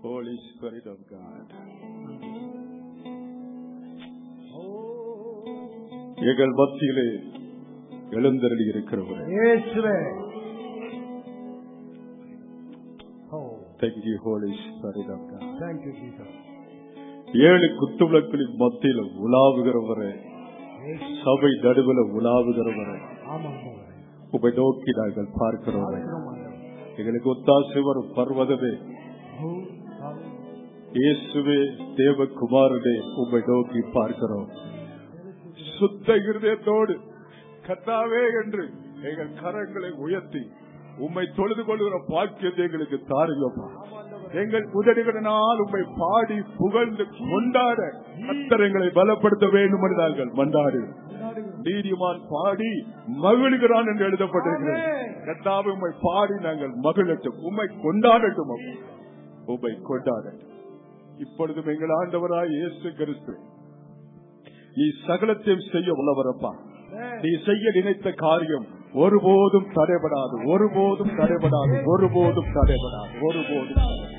Holy Spirit of God. எங்கள் மத்தியிலே எழுந்தருளி இருக்கிறவரே இயேசுவே Oh, Thank you, Holy Spirit of God. thank you, Jesus. ஏழு குத்துவிளக்குகளின் மத்தியில உலாவுகிறவரே இயேசு. சபை நடுவில் உலாவுகிறவரே ஆமாம் ஆண்டவரே. உமை நோக்கி நாங்கள் பார்க்கிறோம் பார்க்கிறோம் ஆண்டவரே. எங்களுக்கு ஒத்தாசை வரும் பர்வதமே Oh, hallelujah. இயேசுவே தேவகுமாரனே உம்மை நோக்கி பார்க்கிறோம் சுத்த இருதயத்தோடு கத்தாவே என்று எங்கள் கரங்களை உயர்த்தி உம்மை தொழுது கொள்கிற பாக்கியத்தை எங்களுக்கு தாருங்கப்பா எங்கள் உதடுகளினால் உம்மை பாடி புகழ்ந்து கொண்டாட கத்தர் எங்களை பலப்படுத்த வேண்டும் என்று நாங்கள் மன்றாடு நீதிமான் பாடி மகிழ்கிறான் என்று எழுதப்பட்டிருக்கிறது கத்தாவை உம்மை பாடி நாங்கள் மகிழட்டும் உம்மை கொண்டாடட்டும் அப்பா. உம்மை கொண்டாடட்டும் இப்பொழுதும் எங்கள் ஆண்டவராய் இயேசு கிறிஸ்து நீ சகலத்தையும் செய்ய உள்ளவரப்பா நீ செய்ய நினைத்த காரியம் ஒருபோதும் தடைபடாது ஒருபோதும் தடைபடாது ஒருபோதும் தடைபடாது ஒருபோதும் தடைபடாது.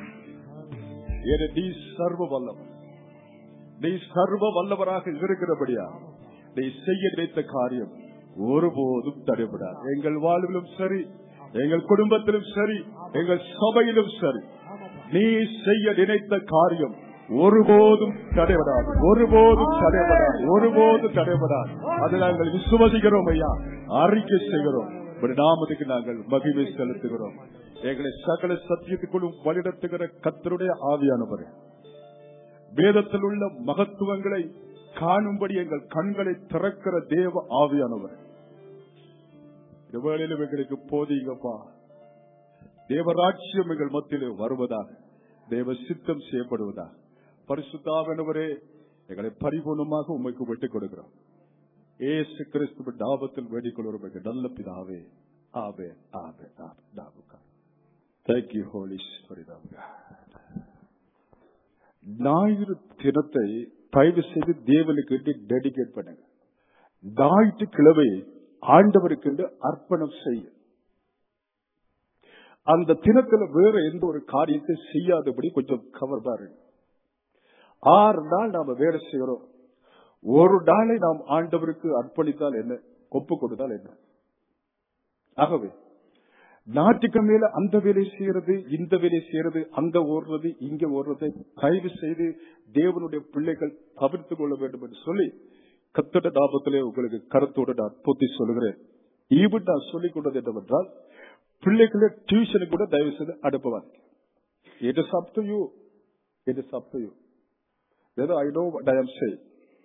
ஏன்னா நீ சர்வ வல்லவர் நீ சர்வ வல்லவராக இருக்கிறபடியா நீ செய்ய நினைத்த காரியம் ஒருபோதும் தடைபடாது எங்கள் வாழ்விலும் சரி எங்கள் குடும்பத்திலும் சரி எங்கள் சபையிலும் சரி நீ செய்ய நினைத்த காரியம் ஒருபோதும் தடைபடாது ஒருபோதும் தடைபடாது ஒருபோதும் தடைபடாது அதை நாங்கள் விசுவசிக்கிறோம் ஐயா அறிக்கை செய்கிறோம் ஒரு நாமத்துக்கு நாங்கள் மகிமை செலுத்துகிறோம் எங்களை சகல சத்தியத்துக்குள்ளும் வழிநடத்துகிற கத்தருடைய ஆவியானவர் வேதத்தில் உள்ள மகத்துவங்களை காணும்படி எங்கள் கண்களை திறக்கிற தேவ ஆவியானவர் இந்த வேளையிலும் எங்களுக்கு போதீங்கப்பா தேவராட்சியம் எங்கள் மத்தியிலே வருவதாக தேவ சித்தம் செய்யப்படுவதாக பரிசுத்தாவனவரே எங்களை பரிபூர்ணமாக உண்மைக்கு விட்டுக் கொடுக்கிறோம் ஏசு கிறிஸ்துவ டாபத்தில் வேண்டிக் கொள்வோம் எங்கள் நல்ல பிதாவே ஆவே ஆவே ஆவே டாபுக்கா தேங்க்யூ ஹோலி ஞாயிறு தினத்தை தயவு செய்து தேவனுக்கு டெடிகேட் பண்ணுங்க ஞாயிற்றுக்கிழமை ஆண்டவருக்கு என்று அர்ப்பணம் செய்ய அந்த தினத்துல வேற எந்த ஒரு காரியத்தை செய்யாதபடி கொஞ்சம் கவர் பாருங்க ஆறு நாள் நாம வேலை செய்யறோம் ஒரு நாளை நாம் ஆண்டவருக்கு அர்ப்பணித்தால் என்ன ஒப்பு கொடுத்தால் என்ன ஆகவே ஞாயிற்றுக்கிழமையில அந்த வேலை செய்யறது இந்த வேலை செய்யறது அங்க ஓடுறது இங்க ஓடுறதை தயவு செய்து தேவனுடைய பிள்ளைகள் தவிர்த்துக் கொள்ள வேண்டும் என்று சொல்லி கத்தட லாபத்திலே உங்களுக்கு கருத்தோடு நான் பூத்தி சொல்லுகிறேன் ஈவன் நான் சொல்லிக் கொண்டது என்னவென்றால் பிள்ளைகளை டியூஷனுக்கு கூட தயவு செய்து அனுப்புவாங்க it is up to you it is up to you ஏதோ I know what I am saying.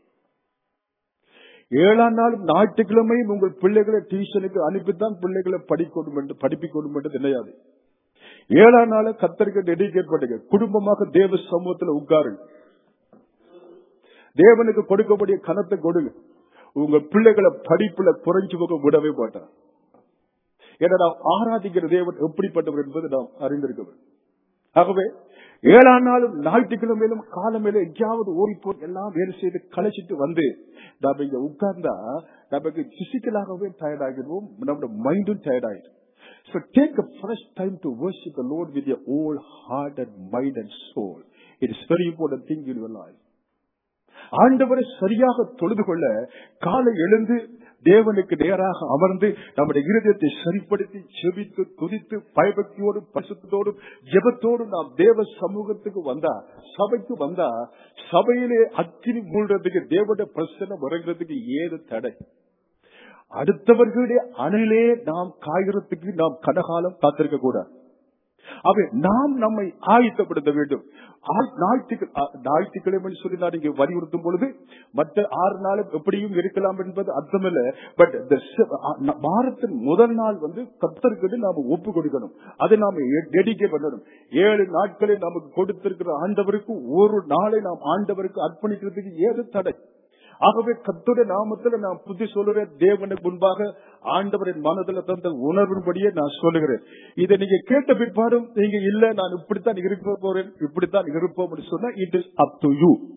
ஏழாம் நாள் ஞாயிற்றுக்கிழமையும் உங்கள் பிள்ளைகளை டியூஷனுக்கு அனுப்பித்தான் பிள்ளைகளை படிக்கணும் என்று படிப்பிக்கணும் என்று நினையாது ஏழாம் நாள் கத்தருக்கு டெடிகேட் பண்ணுங்க குடும்பமாக தேவ சமூகத்தில் உட்காருங்க தேவனுக்கு கொடுக்கக்கூடிய கனத்தை கொடுங்க உங்க பிள்ளைகளை படிப்புல குறைஞ்சு போக விடவே மாட்டார் ஏன்னா நாம் ஆராதிக்கிற தேவன் எப்படிப்பட்டவர் என்பது நாம் அறிந்திருக்க ஆகவே ஏழாம் நாளும் ஞாயிற்றுக்கிழமையிலும் காலமையில எங்கேயாவது ஓடி போய் எல்லாம் வேலை செய்து கழிச்சிட்டு வந்து நாம இங்க உட்கார்ந்தா நமக்கு பிசிக்கலாகவே டயர்ட் ஆகிடுவோம் நம்மளோட மைண்டும் டயர்ட் ஆயிடும் So take a fresh time to worship the Lord with your whole heart and mind and soul. It is very important thing in your life. ஆண்டவரை சரியாக தொழுது கொள்ள காலை எழுந்து தேவனுக்கு நேராக அமர்ந்து நம்முடைய இருதயத்தை சரிப்படுத்தி செபித்து துதித்து பயபக்தியோடும் பசுத்தோடும் ஜெபத்தோடும் நாம் தேவ சமூகத்துக்கு வந்தா சபைக்கு வந்தா சபையிலே அக்கினி மூழ்கிறதுக்கு தேவனுடைய பிரச்சனை வருகிறதுக்கு ஏது தடை அடுத்தவர்களுடைய அணிலே நாம் காய்கிறதுக்கு நாம் கனகாலம் காத்திருக்க கூடாது அவை நாம் நம்மை ஆயத்தப்படுத்த வேண்டும் ஆ- ஞாயிற்றுக்கு- ஆ, ஞாயிற்றுக்கிழமை சொல்லி நான் இங்கே வலியுறுத்தும் பொழுது மற்ற ஆறு நாளும் எப்படியும் இருக்கலாம் என்பது அர்த்தமில்ல பட் வாரத்தின் முதல் நாள் வந்து கத்தருக்கு நாம ஒப்பு கொடுக்கணும் அதை நாம டெடிகேட் பண்ணணும் ஏழு நாட்களை நமக்கு கொடுத்திருக்கிற ஆண்டவருக்கு ஒரு நாளை நாம் ஆண்டவருக்கு அர்ப்பணிக்கிறதுக்கு ஏது தடை ஆகவே கத்துடைய நாமத்துல நான் புத்தி சொல்லுறேன் தேவனுக்கு முன்பாக ஆண்டவரின் மனதில் தந்த உணர்வின்படியே நான் சொல்லுகிறேன் இதை நீங்க கேட்ட பிற்பாடும் நீங்க இல்ல நான் இப்படித்தான் இருக்க போறேன் இப்படித்தான் இருப்போம் சொன்னா it is up to you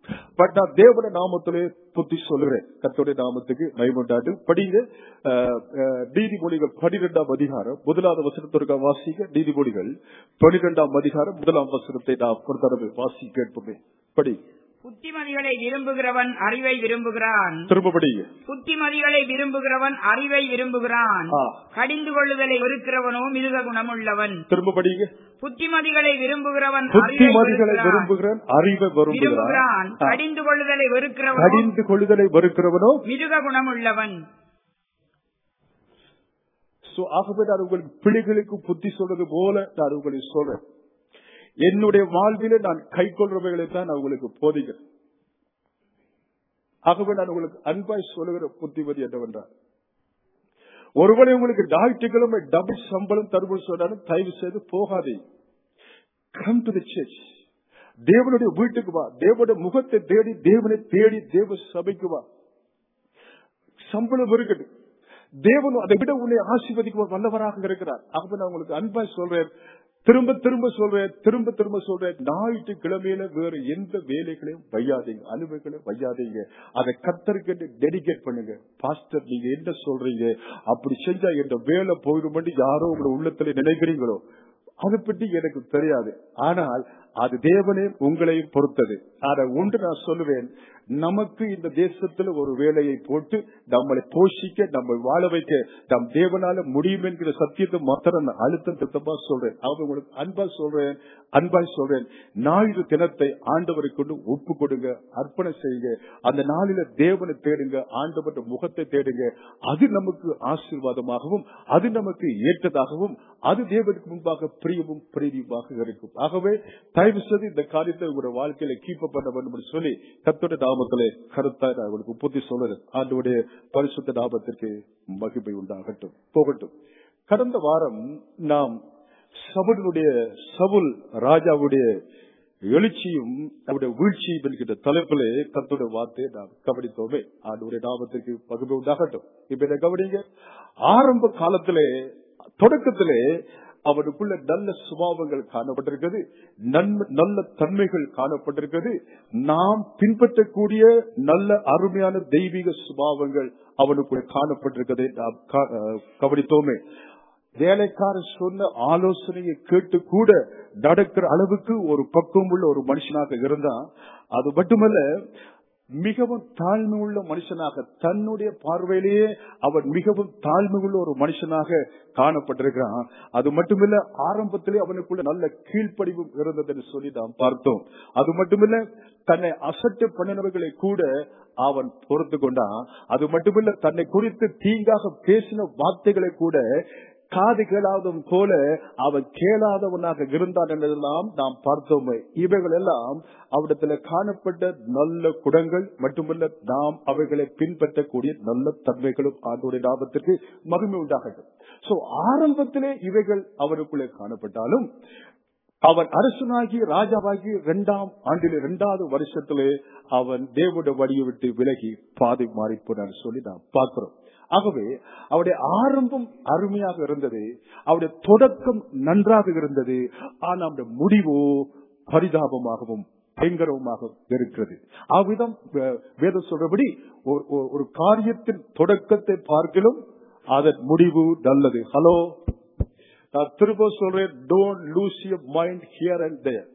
but நான் தேவன நாமத்திலே புத்தி சொல்லுகிறேன் கத்தோடைய நாமத்துக்கு மைமண்டாட்டு படிங்க அஹ், அஹ், நீதிமொழிகள் பனிரெண்டாம் அதிகாரம் முதலாவது வசனத்திற்காக வாசிக்க நீதிமொழிகள் பனிரெண்டாம் அதிகாரம் முதலாம் வசனத்தை நாம் ஒரு தடவை வாசி கேட்போமே படி புத்திமதிகளை விரும்புகிறவன் அறிவை விரும்புகிறான் திரும்ப படிங்க புத்திமதிகளை விரும்புகிறவன் அறிவை விரும்புகிறான் ஆ. கடிந்து கொள்ளுதலை வெறுக்கிறவனோ மிருக குணமுள்ளவன் திரும்ப படிங்க புத்திமதிகளை விரும்புகிறவன் அறிவை புத்திமதிகளை வெறுக்கிறான். விரும்புகிறேன் அறிவை விரும்புகிறான் விரும்புகிறான் ஆ. கடிந்து கொள்ளுதலை வெறுக்கிறவனோ கடிந்து கொள்ளுதலை வெறுக்கிறவனோ மிருக குணமுள்ளவன் சோ ஆகவே நான் உங்களுக்கு பிள்ளைகளுக்கு புத்தி சொல்றது போல நான் உங்களுக்கு சொல்றேன் என்னுடைய வாழ்விலே நான் கை கொள்றவைகளை தான் நான் உங்களுக்கு போதிக்கிறேன் ஆகவே நான் உங்களுக்கு அன்பாய் சொல்லுகிற புத்திமதி என்னவென்றால் ஒருவேளை உங்களுக்கு ஞாயிற்றுக்கிழமை டபுள் சம்பளம் தருமல் சொன்னாலும் தயவு செய்து போகாதே கம் டு சர்ச் தேவனுடைய வீட்டுக்கு வா தேவனுடைய முகத்தை தேடி தேவனை தேடி தேவ சபைக்கு வா சம்பளம் இருக்கட்டும் தேவன் அதை விட உன்னை ஆசீர்வதிக்க வல்லவராக இருக்கிறார் ஆகவே நான் உங்களுக்கு அன்பாய் சொல்றேன் திரும்ப திரும்ப சொல்றேன் திரும்ப திரும்ப சொல்றேன் ஞாயிற்றுக்கிழமையில வேற எந்த வேலைகளையும் வையாதீங்க அலுவலைகளையும் வையாதீங்க அதை கத்தருக்கு டெடிகேட் பண்ணுங்க பாஸ்டர் நீங்க என்ன சொல்றீங்க அப்படி செஞ்சா என்ற வேலை போயிடும் யாரோ உங்களை உள்ளத்துல நினைக்கிறீங்களோ அதை பற்றி எனக்கு தெரியாது ஆனால் அது தேவனே உங்களையும் பொறுத்தது ஆனா ஒன்று நான் சொல்லுவேன் நமக்கு இந்த தேசத்துல ஒரு வேலையை போட்டு நம்மளை போஷிக்க நம்ம வாழ வைக்க நம் தேவனால முடியும் என்கிற சத்தியத்தை மாத்திரம் நான் அழுத்தம் திட்டமா சொல்றேன் அவங்க உங்களுக்கு அன்பா சொல்றேன் அன்பாய் சொல்றேன் ஞாயிறு தினத்தை ஆண்டவரை கொண்டு ஒப்பு கொடுங்க அர்ப்பணம் செய்யுங்க அந்த நாளில தேவனை தேடுங்க ஆண்டவருடைய முகத்தை தேடுங்க அது நமக்கு ஆசீர்வாதமாகவும் அது நமக்கு ஏற்றதாகவும் அது தேவனுக்கு முன்பாக பிரியமும் பிரீதியுமாக இருக்கும் ஆகவே தயவு செய்து இந்த காரியத்தை உங்களுடைய வாழ்க்கையில கீப்ப பண்ண வேண்டும் என்று சொல்லி கத்தோட நாமத்திலே கருத்தா நான் உங்களுக்கு புத்தி சொல்லுறேன் ஆண்டோடைய பரிசுத்த நாமத்திற்கு மகிமை உண்டாகட்டும் போகட்டும் கடந்த வாரம் நாம் சவுலுடைய சவுல் ராஜாவுடைய எழுச்சியும் அவருடைய வீழ்ச்சியும் என்கிற தலைப்பிலே கத்துடைய வார்த்தையை நாம் கவனித்தோமே ஆண்டுடைய நாமத்திற்கு பகுதி உண்டாகட்டும் இப்ப என்ன கவனிங்க ஆரம்ப காலத்திலே தொடக்கத்திலே அவனுக்குள்ள நல்ல சுபாவங்கள் காணப்பட்டிருக்கிறது நன்ம- நல்ல தன்மைகள் காணப்பட்டிருக்கிறது நாம் பின்பற்றக்கூடிய நல்ல அருமையான தெய்வீக சுபாவங்கள் அவனுக்குள்ள காணப்பட்டிருக்கிறதை நாம் கா- அஹ் கவனித்தோமே வேலைக்காரர் சொன்ன ஆலோசனையை கேட்டு கூட நடக்கிற அளவுக்கு ஒரு பக்குவம் உள்ள ஒரு மனுஷனாக இருந்தா அது மட்டுமல்ல மிகவும் தாழ்மை உள்ள மனுஷனாக தன்னுடைய பார்வையிலேயே அவன் மிகவும் தாழ்மை உள்ள ஒரு மனுஷனாக காணப்பட்டிருக்கிறான் அது மட்டுமில்ல ஆரம்பத்திலே அவனுக்குள்ள நல்ல கீழ்ப்படிவும் இருந்தது என்று சொல்லி நாம் பார்த்தோம் அது மட்டுமில்ல தன்னை அசட்டு பண்ணினவர்களை கூட அவன் பொறுத்து கொண்டான் அது மட்டுமில்ல தன்னை குறித்து தீங்காக பேசின வார்த்தைகளை கூட காது கேளாதவன் போல அவன் கேளாதவனாக இருந்தான் என்றதெல்லாம் நாம் பார்த்தோமே இவைகள் எல்லாம் அவரிடத்துல காணப்பட்ட நல்ல குணங்கள் மட்டுமல்ல நாம் அவைகளை பின்பற்றக்கூடிய நல்ல தன்மைகளும் ஆண்டோடைய லாபத்திற்கு மகிமை உண்டாகட்டும் சோ ஆரம்பத்திலே இவைகள் அவனுக்குள்ளே காணப்பட்டாலும் அவன் அரசனாகி ராஜாவாகி இரண்டாம் ஆண்டில் இரண்டாவது வருஷத்திலே அவன் தேவனுடைய வழியை விட்டு விலகி பாதை மாறி போனார் சொல்லி நாம் பார்க்கிறோம் ஆகவே அவருடைய ஆரம்பம் அருமையாக இருந்தது அவருடைய தொடக்கம் நன்றாக இருந்தது ஆனால் அவருடைய முடிவோ பரிதாபமாகவும் பயங்கரமாக இருக்கிறது அவ்விதம் வே- வேதம் சொல்றபடி ஒரு- ஒரு- ஒரு காரியத்தின் தொடக்கத்தை பார்க்கலும் அதன் முடிவு நல்லது ஹலோ நான் திரும்ப சொல்றேன் don't lose your mind here and there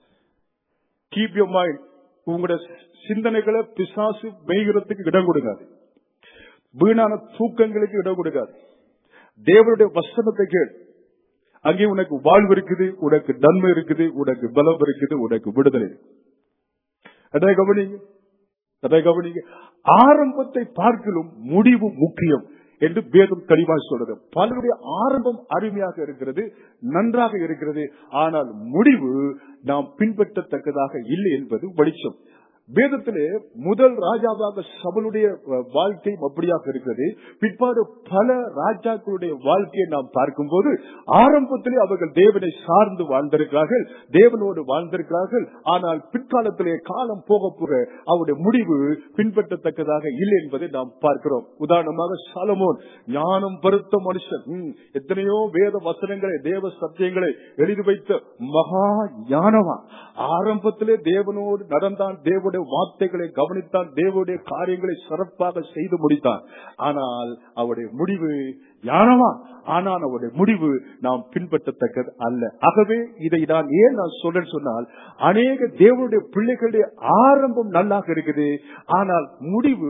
keep your mind உங்களுடைய சிந்தனைகளை பிசாசு மேய்கிறதுக்கு இடம் கொடுக்காது வீணான தூக்கங்களுக்கு இடம் கொடுக்காது தேவனுடைய வசனத்தை கேள் அங்கே உனக்கு வாழ்வு இருக்குது உனக்கு நன்மை இருக்குது உனக்கு பலம் இருக்குது உனக்கு விடுதலை இருக்கு. அதை கவனிங்க அதை கவனிங்க ஆரம்பத்தை பார்க்கலும் முடிவு முக்கியம் என்று வேதம் தெளிவாக சொல்றது பலருடைய ஆரம்பம் அருமையாக இருக்கிறது நன்றாக இருக்கிறது ஆனால் முடிவு நாம் பின்பற்றத்தக்கதாக இல்லை என்பது வெளிச்சம் வேதத்திலே முதல் ராஜாவாக சபலுடைய அஹ், வாழ்க்கை அப்படியாக இருக்கிறது பிற்பாடு பல ராஜாக்களுடைய வாழ்க்கையை நாம் பார்க்கும்போது ஆரம்பத்திலே அவர்கள் தேவனை சார்ந்து வாழ்ந்திருக்கிறார்கள் தேவனோடு வாழ்ந்திருக்கிறார்கள் ஆனால் பிற்காலத்திலே காலம் போக போக அவருடைய முடிவு பின்பற்றத்தக்கதாக இல்லை என்பதை நாம் பார்க்கிறோம் உதாரணமாக சாலமோன் ஞானம் பருத்த மனுஷன் ம், எத்தனையோ வேத வசனங்களை தேவ சத்தியங்களை எழுதி வைத்த மகா ஞானவா ஆரம்பத்திலே தேவனோடு நடந்தான் தேவனுடைய வார்த்தைகளை கவனித்தான் தேவனுடைய காரியங்களை சிறப்பாக செய்து முடித்தான் ஆனால் அவருடைய முடிவு யானவா ஆனால் அவருடைய முடிவு நாம் பின்பற்றத்தக்கது அல்ல ஆகவே இதை நான் ஏன் நான் சொல்றேன்னு சொன்னால் அநேக தேவனுடைய பிள்ளைகளுடைய ஆரம்பம் நல்லாக இருக்குது ஆனால் முடிவு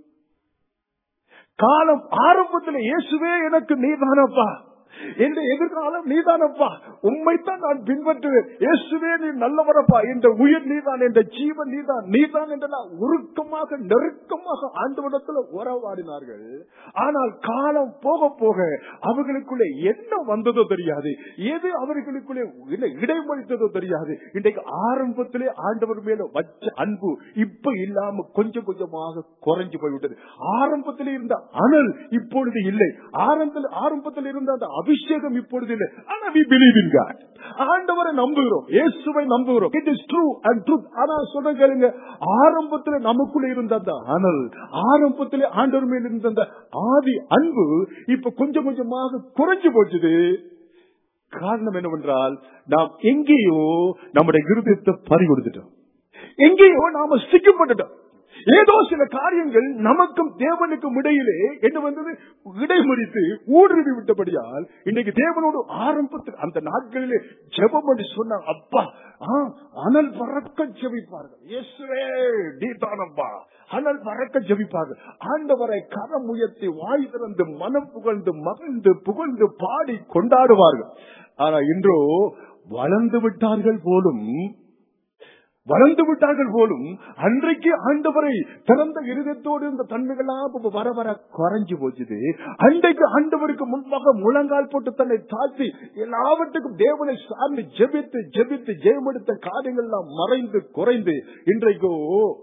காலம் ஆரம்பத்தில் இயேசுவே எனக்கு நீதானப்பா என்ற எதிர்காலம் நீதானப்பா உண்மைத்தான் நான் பின்பற்றுவேன் இயேசுவே நீ நல்லவரப்பா என்ற உயிர் நீதான் என்ற ஜீவன் நீதான் நீதான் என்றெல்லாம் உருக்கமாக நெருக்கமாக ஆண்டவனத்துல உறவாடினார்கள் ஆனால் காலம் போக போக அவர்களுக்குள்ளே என்ன வந்ததோ தெரியாது எது அவர்களுக்குள்ளே இல்லை இடைமறித்ததோ தெரியாது இன்றைக்கு ஆரம்பத்திலே ஆண்டவர் மேல வச்ச அன்பு இப்ப இல்லாம கொஞ்சம் கொஞ்சமாக குறைஞ்சு போய்விட்டது ஆரம்பத்தில் இருந்த அனல் இப்பொழுது இல்லை ஆரம்பத்தில் ஆரம்பத்தில் இருந்த அந்த அபிஷேகம் இப்பொழுது இல்லை ஆனா we believe in God. ஆண்டவரை நம்புகிறோம் இயேசுவை நம்புகிறோம் it is true and truth ஆனா சொல்ற கேளுங்க ஆரம்பத்துல நமக்குள்ள இருந்த அந்த அனல் ஆரம்பத்திலே ஆண்டவர் மேல் இருந்த அந்த ஆதி அன்பு இப்ப கொஞ்சம் கொஞ்சமாக குறைஞ்சு போச்சுது காரணம் என்னவென்றால் நாம் எங்கேயோ நம்முடைய இருதயத்தை பறி கொடுத்துட்டோம் எங்கேயோ நாம சிக்கப்பட்டுட்டோம் ஏதோ சில காரியங்கள் நமக்கும் தேவனுக்கும் இடையிலே என்ன வந்தது இடைமறித்து ஊடுருவி விட்டபடியால் இன்னைக்கு தேவனோடு ஆரம்பத்தில் அந்த நாட்களிலே ஜெபம் என்று சொன்னாங்க அப்பா ஆ, அனல் பறக்க ஜெபிப்பார்கள் இயேசுவே நீதானப்பா அனல் பறக்க ஜெபிப்பார்கள் ஆண்டவரை கரம் உயர்த்தி வாய் திறந்து மனம் புகழ்ந்து மகிழ்ந்து புகழ்ந்து பாடி கொண்டாடுவார்கள் ஆனா இன்றோ வளர்ந்து விட்டார்கள் போலும் வளர்ந்து விட்டார்கள் போலும் அன்றைக்கு ஆண்டவரை திறந்த இருதயத்தோடு இந்த தன்மைகள்லாம் இப்ப வர வர குறைஞ்சு போச்சுது அன்றைக்கு ஆண்டவருக்கு முன்பாக முழங்கால் போட்டு தன்னை தாழ்த்தி எல்லாவற்றுக்கும் தேவனை சார்ந்து ஜெபித்து ஜெபித்து ஜெயமெடுத்த காரியங்கள் எல்லாம் மறைந்து குறைந்து இன்றைக்கோ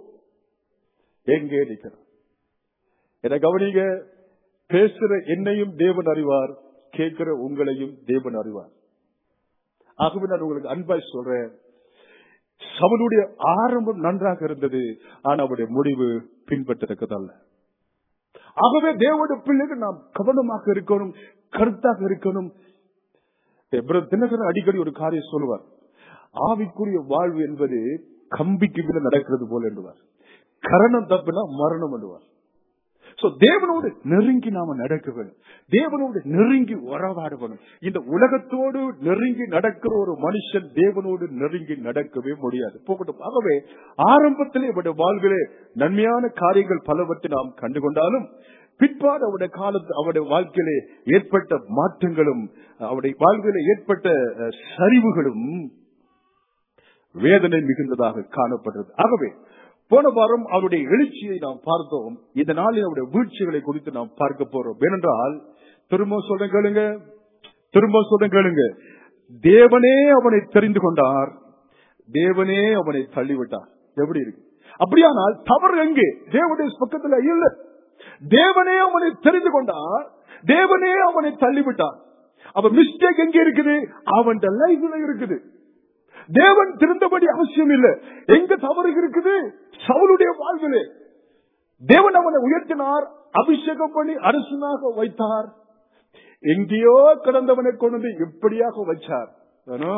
எங்கே நிற்கிறோம் என கவனிங்க பேசுற என்னையும் தேவன் அறிவார் கேட்கிற உங்களையும் தேவன் அறிவார் ஆகவே நான் உங்களுக்கு அன்பாய் சொல்றேன் சவுளுடைய ஆரம்பம் நன்றாக இருந்தது ஆனா அவருடைய முடிவு பின்பற்றத்தக்கதல்ல ஆகவே தேவனுடைய பிள்ளைகள் நாம் கவனமாக இருக்கணும் கருத்தாக இருக்கணும் எப்ரஹாம் தினகரன் அடிக்கடி ஒரு காரியம் சொல்லுவார் ஆவிக்குரிய வாழ்வு என்பது கம்பிக்கு மேல நடக்கிறது போல என்றுவார் கரணம் தப்புனா மரணம் என்றுவார் சோ தேவனோடு நெருங்கி நாம நடக்க வேணும் தேவனோடு நெருங்கி உறவாட வேணும் இந்த உலகத்தோடு நெருங்கி நடக்கிற ஒரு மனுஷன் தேவனோடு நெருங்கி நடக்கவே முடியாது போகட்டும் ஆகவே ஆரம்பத்திலே அவருடைய வாழ்விலே நன்மையான காரியங்கள் பலவற்றை நாம் கண்டுகொண்டாலும் பிற்பாடு அவருடைய காலத்து அவருடைய வாழ்க்கையிலே ஏற்பட்ட மாற்றங்களும் அவருடைய வாழ்விலே ஏற்பட்ட அஹ், சரிவுகளும் வேதனை மிகுந்ததாக காணப்பட்டது ஆகவே போன வாரம் அவருடைய எழுச்சியை நாம் பார்த்தோம் இந்த நாளில் அவருடைய வீழ்ச்சிகளை குறித்து நாம் பார்க்க போறோம் ஏனென்றால் திரும்ப சொல்றேன் கேளுங்க திரும்ப சொல்றேன் கேளுங்க தேவனே அவனை தெரிந்து கொண்டார் தேவனே அவனை தள்ளிவிட்டார் எப்படி இருக்கு அப்படியானால் தவறு எங்கே தேவனுடைய பக்கத்துல இல்ல தேவனே அவனை தெரிந்து கொண்டார் தேவனே அவனை தள்ளிவிட்டார் அவன் மிஸ்டேக் எங்க இருக்குது அவன் லைஃப்ல இருக்குது தேவன் திருந்தபடி அவசியம் இல்லை எங்க தவறு இருக்குது சவுளுடைய வாழ்விலே தேவன் அவனை உயர்த்தினார் அபிஷேகம் பண்ணி அரசனாக வைத்தார் எங்கேயோ கிடந்தவனை கொண்டு வந்து எப்படியாக வச்சார் ஆனா,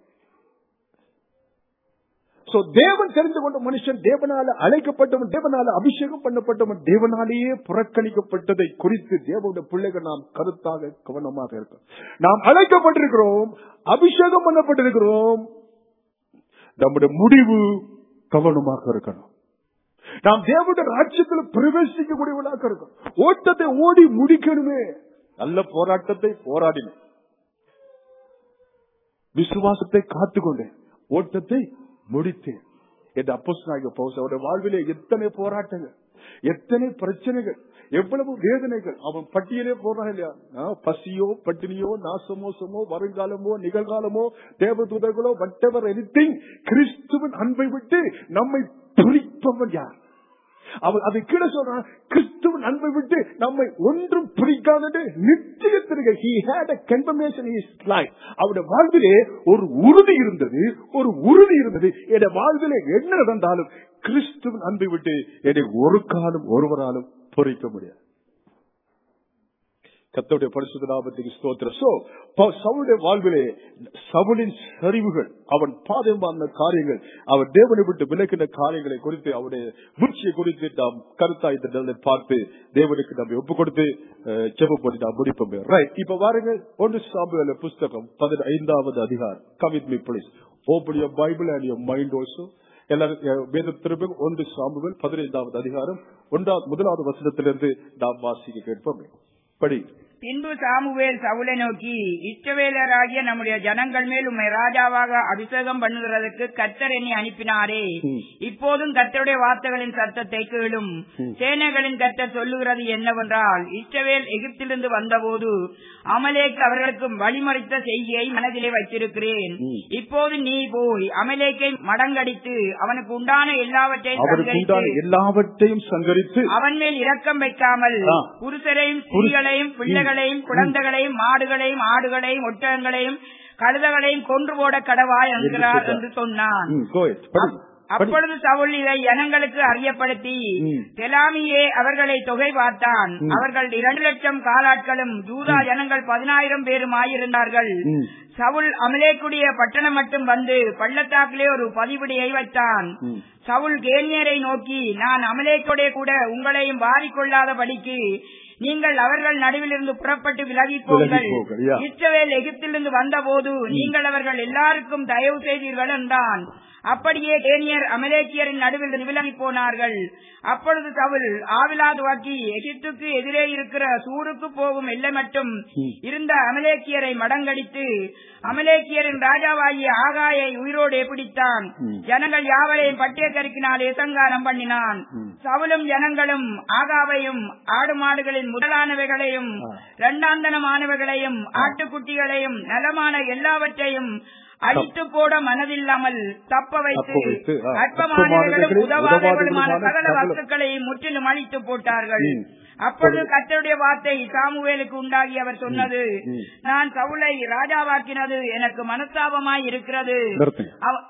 So, தேவன் தெரிந்து கொண்ட மனுஷன் தேவனால அழைக்கப்பட்டவன் தேவனால அபிஷேகம் பண்ணப்பட்டவன் தேவனாலேயே புறக்கணிக்கப்பட்டதை குறித்து தேவனுடைய பிள்ளைகள் நாம் கருத்தாக கவனமாக இருக்கோம் நாம் அழைக்கப்பட்டிருக்கிறோம் அபிஷேகம் பண்ணப்பட்டிருக்கிறோம் நம்முடைய முடிவு கவனமாக இருக்கணும் நாம் தேவனுடைய ராஜ்யத்தில் பிரவேசிக்கக்கூடியவர்களாக இருக்கணும் ஓட்டத்தை ஓடி முடிக்கணுமே நல்ல போராட்டத்தை போராடினேன் விசுவாசத்தை காத்துக்கொண்டேன் ஓட்டத்தை முடித்தேன் என்று அப்போஸ்தலனாகிய பவுல் அவருடைய வாழ்விலே எத்தனை போராட்டங்கள் எத்தனை பிரச்சனைகள் எவ்வளவு வேதனைகள் அவன் பட்டியலே போறான் இல்லையா ஆ, பசியோ பட்டினியோ நாசமோசமோ வருங்காலமோ நிகழ்காலமோ தேவதூதர்களோ whatever anything கிறிஸ்துவின் அன்பை விட்டு நம்மை பிரிப்பவன் யார் அவன் அதை கீழே சொல்றான் கிறிஸ்துவின் அன்பை விட்டு நம்மை ஒன்றும் பிரிக்காதது நிச்சயத்திற்கு he had a confirmation in his life அவருடைய வாழ்விலே ஒரு உறுதி இருந்தது ஒரு உறுதி இருந்தது என் வாழ்விலே என்ன நடந்தாலும் கிறிஸ்துவின் அன்பை விட்டு என்னை ஒரு காலம் ஒருவராலும் பொறிக்க முடியாது கத்தோடைய பரிசுத்த நாமத்துக்கு ஸ்தோத்திரம் சோ சவுளுடைய வாழ்விலே சவுளின் சரிவுகள் அவன் பாதமான காரியங்கள் அவன் தேவனை விட்டு விலக்கின காரியங்களை குறித்து அவனுடைய வீழ்ச்சியை குறித்து நாம் கருத்தா இந்த நிலையை பார்த்து தேவனுக்கு நம்ம ஒப்பு கொடுத்து செப பண்ணி நாம் முடிப்போம் ரைட் இப்ப பாருங்க ஒன்று சாம்புவேல புஸ்தகம் பதினைந்தாவது அதிகாரம் commit me please open your Bible and your mind also எல்லாரும் அஹ், வேத திரும்ப ஒன்று சாம்புவேல் பதினைந்தாவது அதிகாரம் ஒன்றாவது முதலாவது வசனத்திலிருந்து நாம் வாசிக்க கேட்போம் படி பின்பு சாமுவேல் சவுலை நோக்கி இஷ்டவேலராகிய நம்முடைய ஜனங்கள் மேல் உம்மை ராஜாவாக அபிஷேகம் பண்ணுகிறதற்கு கர்த்தர் என்னை அனுப்பினாரே ம். இப்போதும் கர்த்தருடைய வார்த்தைகளின் சத்தத்தை கேளும் சேனைகளின் கர்த்தர் சொல்லுகிறது என்னவென்றால் இஷ்டவேல் எகிப்திலிருந்து வந்தபோது அமலேக்கு அவர்களுக்கு வழிமறித்த செய்தியை மனதிலே வைத்திருக்கிறேன் ம். இப்போது நீ போய் அமலேக்கை மடங்கடித்து அவனுக்கு உண்டான எல்லாவற்றையும் அவருக்கு உண்டான சங்கரித்து எல்லாவற்றையும் சங்கரித்து அவன் மேல் இரக்கம் வைக்காமல் ஆ. புருஷரையும் புருஷ- ஸ்திரீகளையும் பிள்ளைகளையும் குழந்தைகளையும் மாடுகளையும் ஆடுகளையும் ஒட்டகங்களையும் கழுதைகளையும் கொன்று போட கடவாய் என்கிறார் என்று என்று சொன்னான் ம், go ahead. படி. அப்- படி. அப்பொழுது சவுல் இதை ஜனங்களுக்கு அறியப்படுத்தி ம். தெலாமியே அவர்களை தொகை பார்த்தான் ம். அவர்கள் இரண்டு லட்சம் காலாட்களும் ஜூதா ஜனங்கள் பதினாயிரம் பேருமாயிருந்தார்கள் ம். சவுல் அமலேக்குடிய பட்டணம் மட்டும் வந்து பள்ளத்தாக்கிலே ஒரு பதிவிடியை வைத்தான் ம். சவுல் கேனியரை நோக்கி நான் அமலேக்கோடே கூட உங்களையும் பாதிக்கொள்ளாதபடிக்கு நீங்கள் அவர்கள் நடுவிலிருந்து புறப்பட்டு விலகி போங்கள் விலகிப் போங்கள், yeah. இஸ்ரவேல் எகிப்திலிருந்து வந்தபோது நீங்கள் அவர்கள் எல்லாருக்கும் தயவு செய்தீர்கள் என்றான் அப்படியே கேனியர் அமலேக்கியரின் நடுவில் விலகி போனார்கள் அப்பொழுது சவுல் ஆவிலாது வாக்கி எகிப்துக்கு எதிரே இருக்கிற சூருக்கு போகும் எல்லை மட்டும் இருந்த அமலேக்கியரை மடங்கடித்து அமலேக்கியரின் ராஜாவாகிய ஆகாயை உயிரோடு பிடித்தான் ம். ஜனங்கள் யாவரையும் பட்டிய கருக்கினாலே சங்காரம் பண்ணினான் ம். சவுலும் ஜனங்களும் ஆகாவையும் ஆடு மாடுகளின் முதலானவைகளையும் ஆ. இரண்டாந்தனமானவைகளையும் ஆட்டுக்குட்டிகளையும் நலமான எல்லாவற்றையும் அழித்து போட மனதில்லாமல் தப்ப வைத்து தப்ப வைத்து, ஆ. அற்பமானவைகளும் அற்பமானவைகளும் உதவாதவர்களுமான உதவாதவர்களுமான சகல சகல- வஸ்துக்களையும் முற்றிலும் அழித்து போட்டார்கள் ம். அப்பொழுது கர்த்தருடைய வார்த்தை சாமுவேலுக்கு உண்டாகி அவர் சொன்னது ம். நான் சவுளை ராஜாவாக்கினது எனக்கு மனஸ்தாபமாய் இருக்கிறது நிறுத்துங்க. அவ-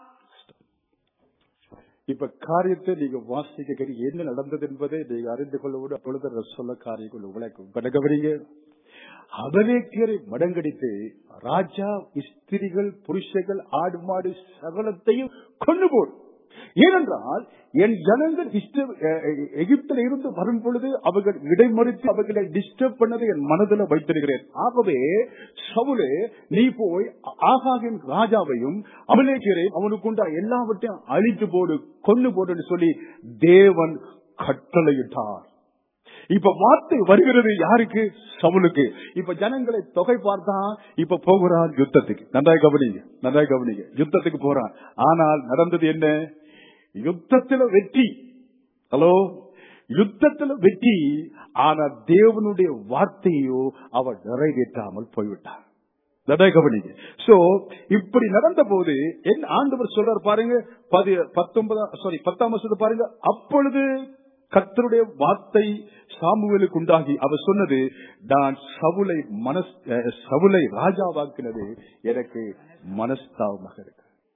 இப்ப காரியத்தை நீங்க வாசிக்க கேட்டு என்ன நடந்தது என்பதை நீங்க அறிந்து கொள்ளவோடு அப்பொழுது நான் சொல்ல காரியங்கள் விளக்கும் இப்ப கவனிங்க அபலேக்கியரை மடங்கடித்து ராஜா ஸ்திரிகள் புருஷர்கள் ஆடு மாடு சகலத்தையும் கொண்டு போடு ஏனென்றால் என் ஜனங்கள் இஷ்ட எகிப்தில் இருந்து வரும் பொழுது அவர்கள் இடைமறித்து அவர்களை டிஸ்டர்ப் பண்ணதை என் மனதில் வைத்திருக்கிறேன் ஆகவே சவுலே நீ போய் ஆகாகின் ராஜாவையும் அமலேக்கியரையும் அவனுக்கு உண்டா எல்லாவற்றையும் அழித்து போடு கொண்டு போடுன்னு சொல்லி தேவன் கட்டளையிட்டார் இப்ப வார்த்தை வருகிறது யாருக்கு சவுலுக்கு இப்ப ஜனங்களை தொகை பார்த்தா இப்ப போகிறான் யுத்தத்துக்கு நன்றாய் கவனிங்க நன்றாய் கவனிங்க யுத்தத்துக்கு போறான் ஆனால் நடந்தது என்ன யுத்தத்துல வெற்றி ஹலோ யுத்தத்துல வெற்றி ஆனா தேவனுடைய வார்த்தையோ அவர் நிறைவேற்றாமல் போய்விட்டார் நன்றாய் கவனிங்க சோ இப்படி நடந்த போது என் ஆண்டவர் சொல்றார் பாருங்க பதி பத்தொன்பதாம் சாரி பத்தாம் வருஷத்தை பாருங்க அப்பொழுது கர்த்தருடைய வார்த்தை சாமுவேலுக்கு உண்டாகி அவர் சொன்னது நான் சவுலை மனஸ் அஹ், சவுலை ராஜாவாக்கினது எனக்கு மனஸ்தாபமாக இருக்கு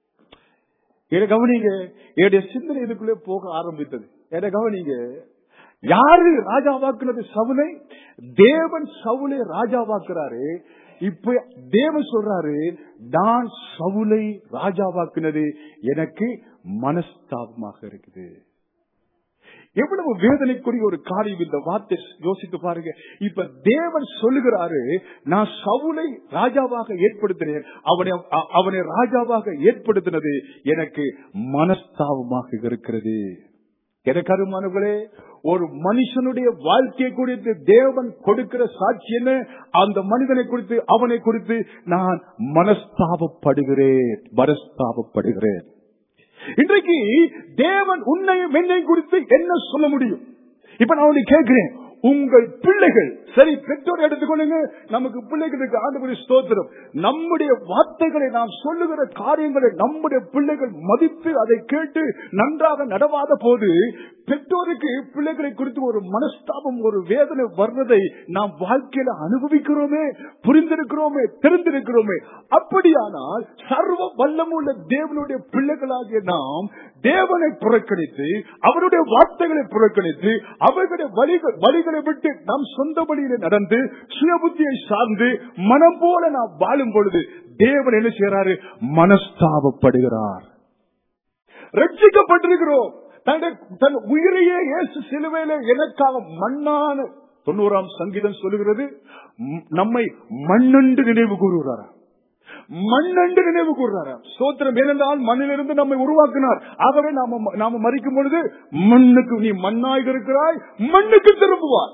என்ன கவனிங்க என்னுடைய சிந்தனை இதுக்குள்ளே போக ஆரம்பித்தது என்ன கவனிங்க யாரு ராஜாவாக்குனது சவுலை தேவன் சவுலை ராஜாவாக்குறாரு இப்ப தேவன் சொல்றாரு நான் சவுலை ராஜாவாக்குனது எனக்கு மனஸ்தாபமாக இருக்குது எவ்வளவு வேதனைக்குரிய ஒரு காரியம் இந்த வார்த்தை யோசித்து பாருங்க இப்ப தேவன் சொல்லுகிறாரு நான் சவுலை ராஜாவாக ஏற்படுத்தினேன் அவனை அ- அவனை ராஜாவாக ஏற்படுத்தினது எனக்கு மனஸ்தாபமாக இருக்கிறது எனக்கு அருமானவர்களே ஒரு மனுஷனுடைய வாழ்க்கை குறித்து தேவன் கொடுக்கிற சாட்சி என்ன அந்த மனிதனை குறித்து அவனை குறித்து நான் மனஸ்தாபப்படுகிறேன் மனஸ்தாபப்படுகிறேன் இன்றைக்கு தேவன் உன்னையும் என்னையும் குறித்து என்ன சொல்ல முடியும் இப்ப நான் உன்னை கேட்கிறேன் உங்கள் பிள்ளைகள் சரி பெற்றோர் எடுத்துக்கொள்ளுங்க நமக்கு பிள்ளைகளுக்கு ஆண்டு ஸ்தோத்திரம் நம்முடைய வார்த்தைகளை நாம் சொல்லுகிற காரியங்களை நம்முடைய பிள்ளைகள் மதித்து அதை கேட்டு நன்றாக நடவாத போது பெற்றோருக்கு பிள்ளைகளை குறித்து ஒரு மனஸ்தாபம் ஒரு வேதனை வர்றதை நாம் வாழ்க்கையில அனுபவிக்கிறோமே புரிந்திருக்கிறோமே தெரிந்திருக்கிறோமே அப்படியானால் சர்வ வல்லமுள்ள தேவனுடைய பிள்ளைகளாகிய நாம் தேவனை புறக்கணித்து அவருடைய வார்த்தைகளை புறக்கணித்து அவர்களுடைய வழிகள் வழிகளை விட்டு நாம் சொந்த வழியில நடந்து சுயபுத்தியை சார்ந்து மனம் போல நாம் வாழும் பொழுது தேவன் என்ன செய்யறாரு மனஸ்தாபப்படுகிறார் ரட்சிக்கப்பட்டிருக்கிறோம் தன்னுடைய தன் உயிரையே இயேசு சிலுவையில எனக்காக மண்ணான தொண்ணூறாம் சங்கீதம் சொல்லுகிறது ம், நம்மை மண்ணென்று நினைவு கூறுகிறாரா மண்ணென்று நினைவு கூறுகிறாரா சோத்திரம் ஏனென்றால் மண்ணிலிருந்து நம்மை உருவாக்கினார் ஆகவே நாம நாம மறிக்கும் பொழுது மண்ணுக்கு நீ மண்ணாக இருக்கிறாய் மண்ணுக்கு திரும்புவார்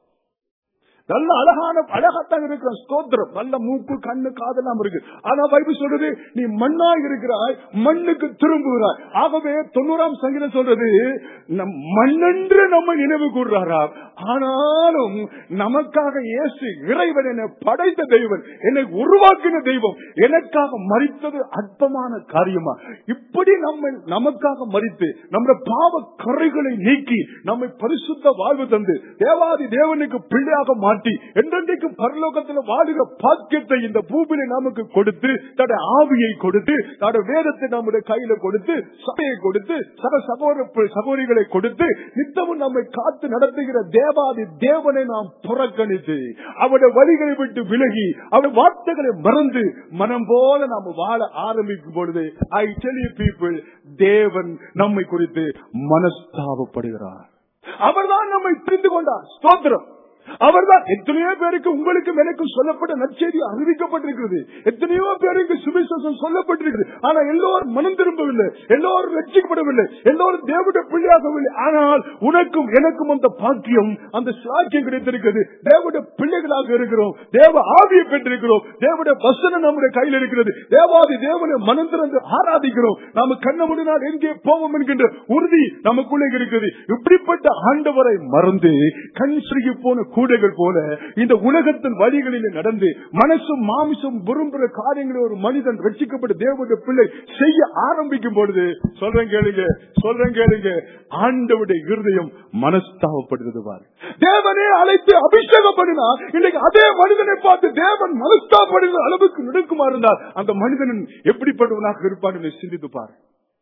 நல்ல அழகான அழகாத்தான் இருக்கிற ஸ்தோத்திரம் நல்ல மூக்கு கண்ணு காதெல்லாம் இருக்கு ஆனா பைபிள் சொல்றது நீ மண்ணாய் இருக்கிறாய் மண்ணுக்கு திரும்புகிறாய் ஆகவே தொண்ணூறாம் சங்கீதம் சொல்றது நம் மண்ணென்று நம்ம நினைவு கூறுறாரா ஆனாலும் நமக்காக இயேசு இறைவன் என்னை படைத்த தெய்வன் என்னை உருவாக்கின தெய்வம் எனக்காக மறித்தது அற்பமான காரியமா இப்படி நம்ம நமக்காக மறித்து நம்முடைய பாவ கரைகளை நீக்கி நம்மை பரிசுத்த வாழ்வு தந்து தேவாதி தேவனுக்கு பிள்ளையாக மாற்றி என்றென்றைக்கும் பரலோகத்தில் வாழுகிற பாக்கியத்தை இந்த பூமியில நமக்கு கொடுத்து தன்னுடைய ஆவியை கொடுத்து தன்னுடைய வேதத்தை நம்முடைய கையில கொடுத்து சபையை கொடுத்து சக சகோதர சகோதரிகளை கொடுத்து நித்தமும் நம்மை காத்து நடத்துகிற தேவாதி தேவனை நாம் புறக்கணித்து அவருடைய வழிகளை விட்டு விலகி அவருடைய வார்த்தைகளை மறந்து மனம் போல நாம் வாழ ஆரம்பிக்கும் பொழுது ஐ டெல் யூ பீப்புள் தேவன் நம்மை குறித்து மனஸ்தாபப்படுகிறார் அவர்தான் நம்மை புரிந்து கொண்டார் ஸ்தோத்திரம் அவர்தான் எத்தனையோ பேருக்கு உங்களுக்கும் எனக்கும் சொல்லப்பட்ட நற்செய்தி அறிவிக்கப்பட்டிருக்கிறது எத்தனையோ பேருக்கு சுவிசேஷம் சொல்லப்பட்டிருக்கிறது ஆனா எல்லோரும் மனம் திரும்பவில்லை எல்லோரும் ரட்சிக்கப்படவில்லை எல்லோரும் தேவனுடைய பிள்ளையாகவில்லை ஆனால் உனக்கும் எனக்கும் அந்த பாக்கியம் அந்த சாக்கியம் கிடைத்திருக்கிறது தேவனுடைய பிள்ளைகளாக இருக்கிறோம் தேவ ஆவியை பெற்றிருக்கிறோம் தேவனுடைய வசனம் நம்முடைய கையில் இருக்கிறது தேவாதி தேவனை மனம் திறந்து ஆராதிக்கிறோம் நாம கண்ண முடினால் எங்கே போவோம் என்கின்ற உறுதி நமக்குள்ளே இருக்கிறது இப்படிப்பட்ட ஆண்டவரை மறந்து கண் சுருகி போன கூடைகள் போல இந்த உலகத்தின் வழிகளில் நடந்து மனசும் மாமிசம் விரும்புகிற காரியங்களை ஒரு மனிதன் ரட்சிக்கப்பட்ட தேவனுடைய பிள்ளை செய்ய ஆரம்பிக்கும் பொழுது சொல்றேன் கேளுங்க சொல்றேன் கேளுங்க ஆண்டவுடைய இருதயம் மனஸ்தாபப்படுகிறது பாரு தேவனே அழைத்து அபிஷேகம் பண்ணினார் இன்னைக்கு அதே மனிதனை பார்த்து தேவன் மனஸ்தாபப்படுகிற அளவுக்கு நெடுக்குமா இருந்தால் அந்த மனிதன் எப்படிப்பட்டவனாக இருப்பான் என்று சிந்தித்து பாரு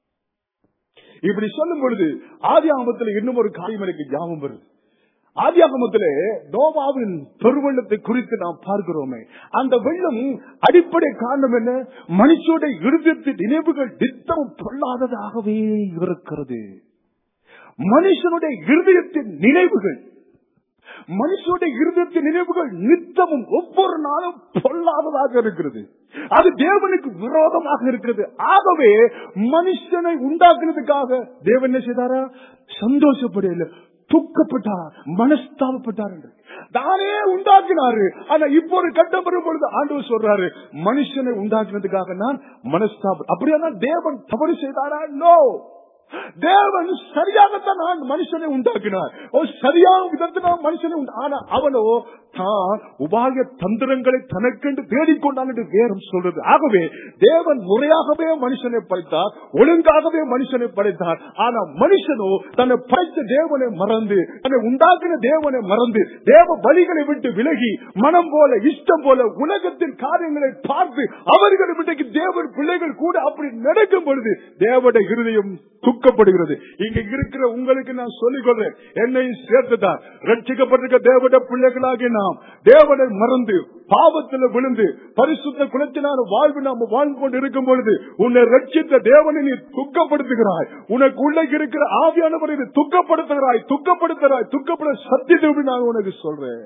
இப்படி சொல்லும் பொழுது ஆதி ஆகமத்தில் இன்னும் ஒரு காரியம் எனக்கு ஞாபகம் வருது ஆதியாகமத்திலே நோவாவின் பெருவெள்ளத்தை குறித்து நாம் பார்க்கிறோமே அந்த வெள்ளம் அடிப்படை காரணம் என்ன மனுஷனுடைய இருதயத்தின் நினைவுகள் நித்தம் பொல்லாததாகவே இருக்கிறது மனுஷனுடைய இருதயத்தின் நினைவுகள் மனுஷனுடைய இருதயத்தின் நினைவுகள் நித்தமும் ஒவ்வொரு நாளும் பொல்லாததாக இருக்கிறது அது தேவனுக்கு விரோதமாக இருக்கிறது ஆகவே மனுஷனை உண்டாக்குறதுக்காக தேவன் என்ன செய்தாரா சந்தோஷப்படையில துக்கப்பட்டார் மனஸ்தாபப்பட்டார் என்று தானே உண்டாக்கினாரு ஆனா இப்போ ஒரு கட்டம் வரும் பொழுது ஆண்டவர் சொல்றாரு மனுஷனை உண்டாக்குனதுக்காக நான் மனஸ்தாபம் அப்படியானா தேவன் தவறு செய்தாரா நோ தேவன் சரியாகத்தான் நான் மனுஷனை உண்டாக்கினார் ஓ சரியான விதத்தினால் மனுஷனை உண்டா- ஆனா அவனோ தான் உபாய தந்திரங்களை தனக்கென்று தேடிக்கொண்டான் என்று வேறும் சொல்றது ஆகவே தேவன் முறையாகவே மனுஷனை படைத்தார் ஒழுங்காகவே மனுஷனை படைத்தார் ஆனா மனுஷனோ தன்னை படைத்த தேவனை மறந்து தன்னை உண்டாக்கின தேவனை மறந்து தேவ வழிகளை விட்டு விலகி மனம் போல இஷ்டம் போல உலகத்தின் காரியங்களை பார்த்து அவர்கள் இன்றைக்கு தேவன் பிள்ளைகள் கூட அப்படி நடக்கும் பொழுது தேவட இருதயம் துக்கப்படுகிறது இங்க இருக்கிற உங்களுக்கு நான் சொல்லிக் கொள்றேன் என்னையும் சேர்த்துதான் ரட்சிக்கப்பட்டிருக்க தேவட பிள்ளைகளாகி நாம் தேவனை மறந்து பாவத்தில் விழுந்து பரிசுத்த குலத்தினால வாழ்வு நாம் வாழ்ந்து கொண்டு இருக்கும் பொழுது உன்னை ரட்சித்த தேவனை நீ துக்கப்படுத்துகிறாய் உனக்கு உள்ள இருக்கிற ஆவியானவரை நீ துக்கப்படுத்துகிறாய் துக்கப்படுத்துகிறாய் துக்கப்பட சத்தியத்தை நான் உனக்கு சொல்றேன்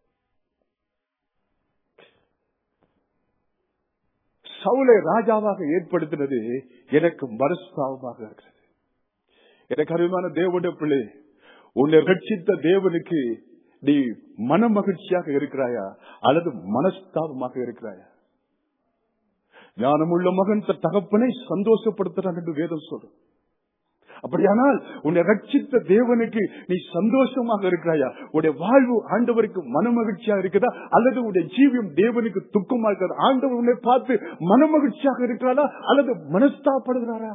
சவுலை ராஜாவாக ஏற்படுத்தினது எனக்கு மனஸ்தாபமாக இருக்கிறது எனக்கு அருமையான தேவனுடைய பிள்ளை உன்னை ரட்சித்த தேவனுக்கு நீ மன மகிழ்ச்சியாக இருக்கிறாயா அல்லது மனஸ்தாபமாக இருக்கிறாயா ஞானமுள்ள மகன் தன் தகப்பனை சந்தோஷப்படுத்துறான் என்று வேதம் சொல்லும் அப்படியானால் உன்னை ரட்சித்த தேவனுக்கு நீ சந்தோஷமாக இருக்கிறாயா உடைய வாழ்வு ஆண்டவருக்கு மன மகிழ்ச்சியாக இருக்குதா அல்லது உடைய ஜீவியம் தேவனுக்கு துக்கமா இருக்கிறதா ஆண்டவர் உன்னை பார்த்து மன மகிழ்ச்சியாக இருக்கிறாரா அல்லது மனஸ்தாப்படுகிறாரா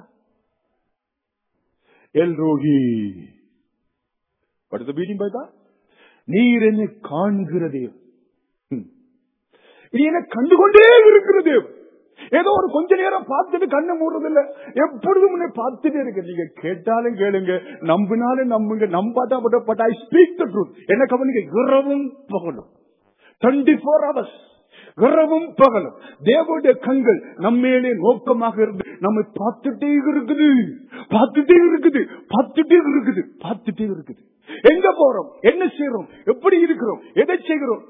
எல் ரோகி படுத்த மீட்டிங் பார்த்தா நீர் என்னை காண்கிற தேவன் ம். நீ என்னை கண்டுகொண்டே இருக்கிற தேவன் ஏதோ ஒரு கொஞ்ச நேரம் பார்த்துட்டு கண்ணை மூடுறது இல்ல எப்பொழுதும் உன்னை பார்த்துட்டே இருக்கு நீங்க கேட்டாலும் கேளுங்க நம்பினாலும் நம்புங்க நம்பாட்டா but I speak the truth என்ன கவனிங்க இரவும் பகலும் டுவெண்ட்டி ஃபோர் ஹவர்ஸ் இரவும் பகலும் தேவனுடைய கண்கள் நம்மேலே நோக்கமாக இருந்து நம்மை பார்த்துட்டே இருக்குது பார்த்துட்டே இருக்குது பார்த்துட்டே இருக்குது பார்த்துட்டே இருக்குது எங்க போறோம் என்ன செய்யறோம் எப்படி இருக்கிறோம் எதை செய்கிறோம்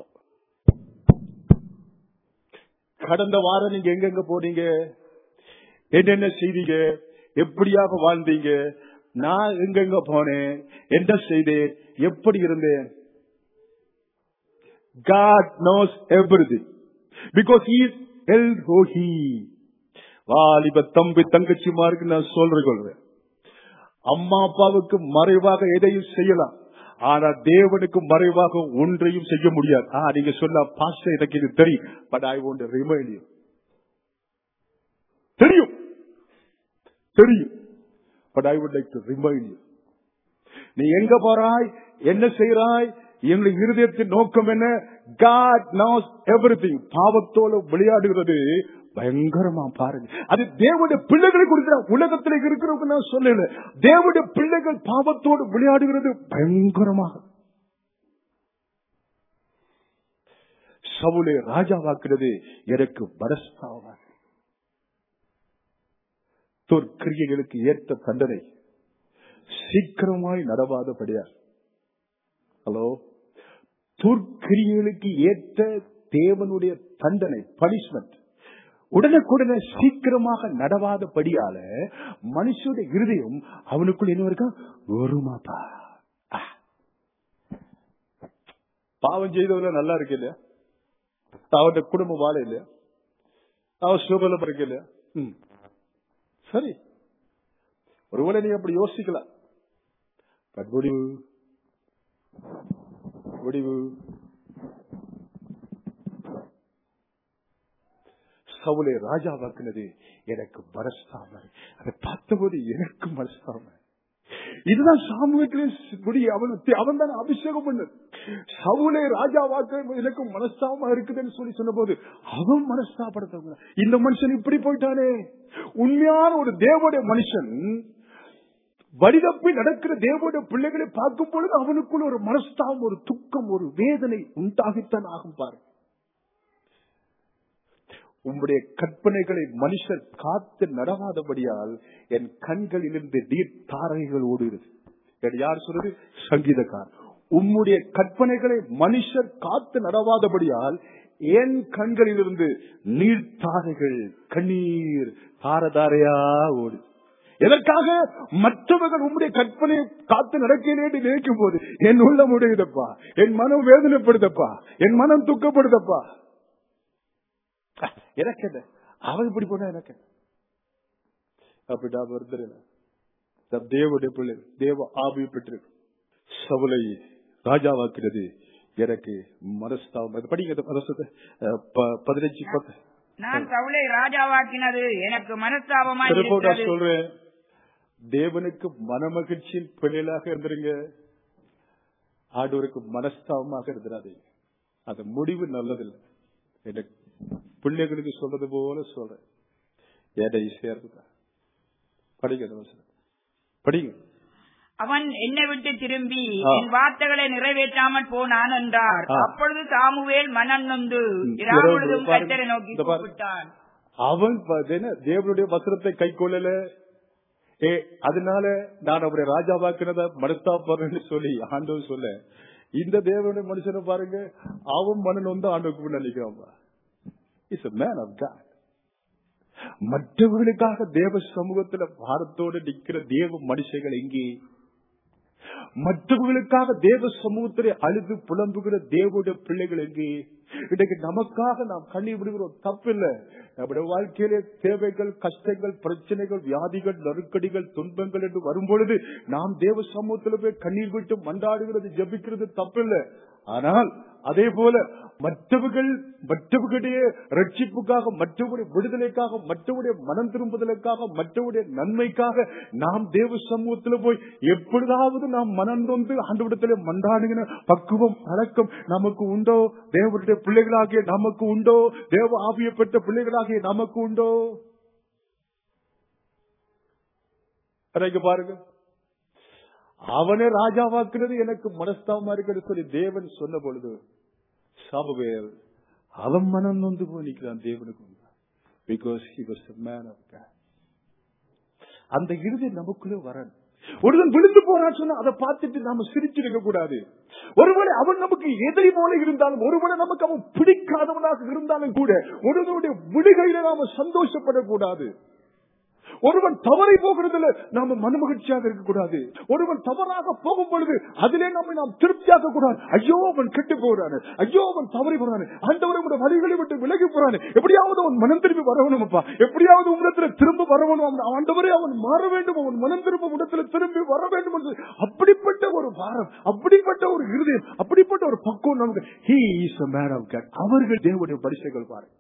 கடந்த வாரம் நீங்க எங்கெங்க போனீங்க என்னென்ன செய்தீங்க எப்படியாக வாழ்ந்தீங்க நான் எங்கெங்க போனேன் என்ன செய்தேன் எப்படி இருந்தேன் God knows everything. Because He is El Rohi. வாலிப தம்பி தங்கச்சிமாருக்கு நான் சொல்றேன் கொள்றேன் அம்மா அப்பாவுக்கு மறைவாக எதையும் செய்யலாம் ஆனா தேவனுக்கு மறைவாக ஒன்றையும் செய்ய முடியாது ஆ, நீங்க சொல்ல பாஸ்டர் எனக்கு இது தெரியும் but I won't remind you தெரியும் தெரியும் but I would like to remind you நீ எங்க போறாய் என்ன செய்யறாய் எங்களுடைய இருதயத்தின் நோக்கம் என்ன காட் knows everything பாவத்தோட விளையாடுகிறது பயங்கரமா பாருங்க அது தேவனுடைய பிள்ளைகளை கொடுக்கிற உலகத்தில் இருக்கிறவங்க நான் சொல்லல தேவனுடைய பிள்ளைகள் பாவத்தோடு விளையாடுகிறது பயங்கரமாக சவுலே ராஜாவாக்குறது எனக்கு மனஸ்தாவாக தொற்கிரியைகளுக்கு ஏற்ற தண்டனை சீக்கிரமாய் நடவாதபடியார் ஹலோ துர்க்கிரியைகளுக்கு ஏற்ற தேவனுடைய தண்டனை பனிஷ்மெண்ட் உடனுக்குடனே சீக்கிரமாக நடவாதபடியால மனுஷனுடைய இருதயம் அவனுக்குள் என்ன இருக்கா ஒருமாப்பா பாவம் செய்தவர்கள் நல்லா இருக்கு இல்லையா அவருடைய குடும்பம் வாழ இல்லையா அவன் சுகலம் இருக்கு இல்லையா ம். சரி ஒருவேளை நீ அப்படி யோசிக்கலாம் பட் முடிவு முடிவு சவுளை ராஜாவாக்குனது எனக்கு மனஸ்தாம அதை பார்த்தபோது எனக்கு மனஸ்தாம இதுதான் சாமுகத்திலே முடி அவன் அவன் தான் அபிஷேகம் பண்ணது சவுளை ராஜாவாக்க எனக்கு மனஸ்தாபமா இருக்குதுன்னு சொல்லி சொன்ன போது அவன் மனஸ்தாபடுத்தவங்க இந்த மனுஷன் இப்படி போயிட்டானே உண்மையான ஒரு தேவடைய மனுஷன் வடிதப்பி நடக்கிற தேவனுடைய பிள்ளைகளை பார்க்கும் பொழுது அவனுக்குள்ள ஒரு மனஸ்தாபம் ஒரு துக்கம் ஒரு வேதனை உண்டாகித்தான் ஆகும் பாரு உம்முடைய கற்பனைகளை மனுஷர் காத்து நடவாதபடியால் என் கண்களிலிருந்து நீர் தாரகைகள் ஓடுகிறது இது யார் சொல்றது சங்கீதக்கார் உம்முடைய கற்பனைகளை மனுஷர் காத்து நடவாதபடியால் என் கண்களிலிருந்து நீர் தாரைகள் கண்ணீர் தாரதாரையா ஓடு எதற்காக மற்றவர்கள் உம்முடைய கற்பனை காத்து நடக்கிறேன் என்று நினைக்கும் போது என் உள்ள முடியுதப்பா என் மனம் வேதனைப்படுதப்பா என் மனம் துக்கப்படுதப்பா எனக்கு என்ன அவன் இப்படி போனா எனக்கு என்ன? அப்படிடா வருத்தரில தேவனுடைய பிள்ளை தேவ ஆவி பெற்று சவுலை ராஜாவாக்குறது எனக்கு மனஸ்தாபம் அது படிங்க இந்த மனசத்தை அஹ், ப- பதினஞ்சு பத்து நான் சவுளை ராஜாவாக்கினது எனக்கு மனஸ்தாபமாய் திரும்ப நான் இருக்கிறது சொல்றேன் தேவனுக்கு மனமகிழ்ச்சியின் பிள்ளைகளாக இருந்துருங்க ஆண்டவருக்கு மனஸ்தாபமாக இருந்துடாதீங்க அது முடிவு நல்லதில்லை எனக்கு பிள்ளைகளுக்கு சொல்றது போல சொல்றேன் எடை சேர்ந்துதான் படிங்க அந்த வசனம். படிங்க அவன் என்னை விட்டு திரும்பி ஆ. என் வார்த்தைகளை நிறைவேற்றாமல் போனான் என்றார் ஆ. அப்பொழுது சாமுவேல் மனம் நொந்து ம். இராமுழுதும் பாருங்க. கத்தரை நோக்கி இந்த பாருங்க. கூப்பிட்டான் அவன் ப- என்ன, தேவனுடைய வசனத்தை கை கொள்ளல ஏ அதனால நான் அவருடைய ராஜாவாக்குனத மனஸ்தாபன்னு சொல்லி ஆண்டவர் சொல்ல இந்த தேவனுடைய மனுஷனை பாருங்க அவன் மனன் வந்து ஆண்டவருக்கு முன்னாடி நிக்கிறான் இஸ் மேன் ஆஃப் காட் மற்றவர்களுக்காக தேவ சமூகத்துல பாரத்தோடு நிக்கிற தேவ மனுஷர்கள் எங்கே மற்றவர்களுக்காக தேவ சமூகத்திலே அழுது புலம்புகிற தேவனுடைய பிள்ளைகள் எங்கே இன்றைக்கு நமக்காக நாம் கண்ணீர் விடுகிறோம் தப்பில்லை நம்முடைய வாழ்க்கையிலே தேவைகள் கஷ்டங்கள் பிரச்சனைகள் வியாதிகள் நெருக்கடிகள் துன்பங்கள் என்று வரும்பொழுது நாம் தேவ சமூகத்தில் போய் கண்ணீர் விட்டு மன்றாடுகிறது ஜெபிக்கிறது தப்பில்லை ஆனால் அதே போல மற்றவர்கள் மற்றவர்களுடைய ரட்சிப்புக்காக மற்றவருடைய விடுதலைக்காக மற்றவருடைய மனம் திரும்புதலுக்காக மற்றவருடைய நன்மைக்காக நாம் தேவ சமூகத்தில் போய் எப்பொழுதாவது நாம் மனம் நொந்து ஆண்டவிடத்திலே மன்றாடுகிற பக்குவம் பழக்கம் நமக்கு உண்டோ தேவனுடைய பிள்ளைகளாகிய நமக்கு உண்டோ தேவ ஆவியப்பட்ட பிள்ளைகளாகிய நமக்கு உண்டோ அதைக்கு பாருங்க அவனை ராஜாவாக்குறது எனக்கு மனஸ்தாபமா இருக்கிறது சொல்லி தேவன் சொன்ன பொழுது சாபவேல் அவன் மனம் நொந்து போய் நிற்கிறான் தேவனுக்கு because he was a man of God அந்த இறுதி நமக்குள்ளே வரணும் ஒருவன் விழுந்து போறான்னு சொன்னா அதை பார்த்துட்டு நாம சிரிச்சிருக்க கூடாது ஒருவேளை அவன் நமக்கு எதிரி போல இருந்தாலும் ஒருவேளை நமக்கு அவன் பிடிக்காதவனாக இருந்தாலும் கூட ஒருவனுடைய விடுகையில நாம சந்தோஷப்படக்கூடாது ஒருவன் தவறி போகிறதுல நாம மனமகிழ்ச்சியாக இருக்கக்கூடாது ஒருவன் தவறாக போகும் பொழுது அதிலே நம்மை நாம் திருப்தியாக கூடாது ஐயோ அவன் கெட்டு போறானு ஐயோ அவன் தவறி போறானு ஆண்டவரை வழிகளை விட்டு விலகி போறானு எப்படியாவது அவன் மனம் திரும்பி வரணும்ப்பா எப்படியாவது உடத்துல திரும்ப வரணும் அவன் ஆண்டவரே அவன் மாற வேண்டும் அவன் மனம் திரும்ப உடத்துல திரும்பி வர வேண்டும் என்று அப்படிப்பட்ட ஒரு பாரம் அப்படிப்பட்ட ஒரு இருதயம் அப்படிப்பட்ட ஒரு பக்குவம் நமக்கு he is a man of God அவர்கள் தேவனுடைய பரிசைகள் பாருங்க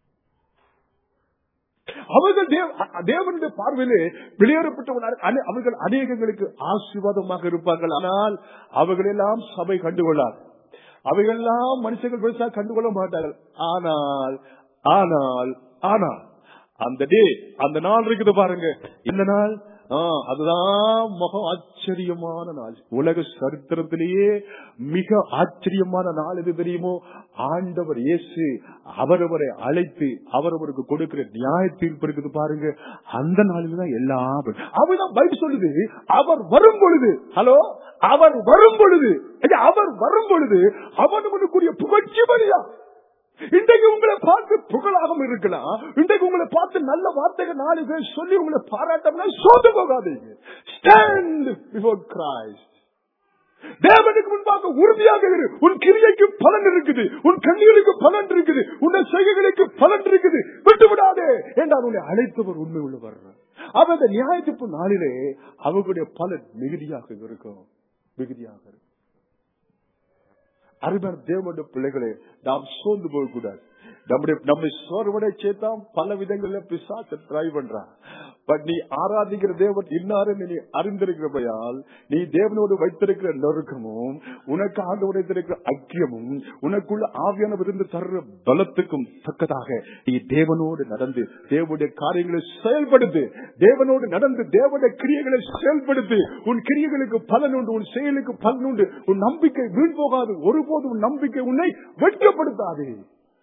அவர்கள் தேவ- தேவனுடைய பார்வையிலே வெளியேறப்பட்டவர்கள் அனே- அவர்கள் அநேகங்களுக்கு ஆசீர்வாதமாக இருப்பார்கள் ஆனால் அவர்களெல்லாம் சபை கண்டுகொள்ளார் அவைகளெல்லாம் மனுஷர்கள் பெருசா கண்டுகொள்ள மாட்டார்கள் ஆனால் ஆனால் ஆனால் அந்த டே அந்த நாள் இருக்குது பாருங்க இந்த நாள் ஆ, அதுதான் மகா ஆச்சரியமான நாள் உலக சரித்திரத்திலேயே மிக ஆச்சரியமான நாள் எது தெரியுமோ ஆண்டவர் இயேசு அவரவரை அழைத்து அவரவருக்கு கொடுக்கிற நியாய தீர்ப்பு இருக்குது பாருங்க அந்த நாளில் தான் எல்லாம் அவர்தான் பைபிள் சொல்லுது அவர் வரும் பொழுது ஹலோ அவர் வரும் பொழுது ஐயா, அவர் வரும் பொழுது அவனுக்குரிய புகழ்ச்சி பலியா இன்றைக்கு உங்களை பார்த்து புகழாகவும் இருக்கலாம் இன்றைக்கு உங்களை பார்த்து நல்ல வார்த்தைகள் நாலு பேர் சொல்லி உங்களை பாராட்டம்னா சோர்ந்து போகாதீங்க ஸ்டாண்ட் பிஃபோர் கிரைஸ்ட் தேவனுக்கு முன்பாக உறுதியாக இரு உன் கிரியைக்கு பலன் இருக்குது உன் கண்ணீருக்கு பலன் இருக்குது உன் செய்கைகளுக்கு பலன் இருக்குது விட்டு விடாதே என்றால் உன்னை அழைத்தவர் உண்மை உள்ளவர் அவர் அந்த நியாயத்திப்பு நாளிலே அவர்களுடைய பலன் மிகுதியாக இருக்கும் மிகுதியாக இருக்கும் அருமையான தேவனுடைய பிள்ளைகளே நாம் சோர்ந்து போகக்கூடாது நம்முடைய நம்மை சோர்வடை சேர்த்தான் பல விதங்கள்ல பிசாச ட்ரை பண்றான் பட் நீ ஆராதிக்கிற தேவன் இன்னாரும் நீ அறிந்திருக்கிறபையால் நீ தேவனோடு வைத்திருக்கிற நெருக்கமும் உனக்கு ஆண்டு உடைத்திருக்கிற ஐக்கியமும் உனக்குள்ள ஆவியானவர் இருந்து தர்ற பலத்துக்கும் தக்கதாக நீ தேவனோடு நடந்து தேவனுடைய காரியங்களை செயல்படுத்து தேவனோடு நடந்து தேவனுடைய கிரியைகளை செயல்படுத்து உன் கிரியைகளுக்கு பலன் உண்டு உன் செயலுக்கு பலன் உண்டு உன் நம்பிக்கை வீண் போகாது ஒருபோதும் உன் நம்பிக்கை உன்னை வெட்கப்படுத்தாது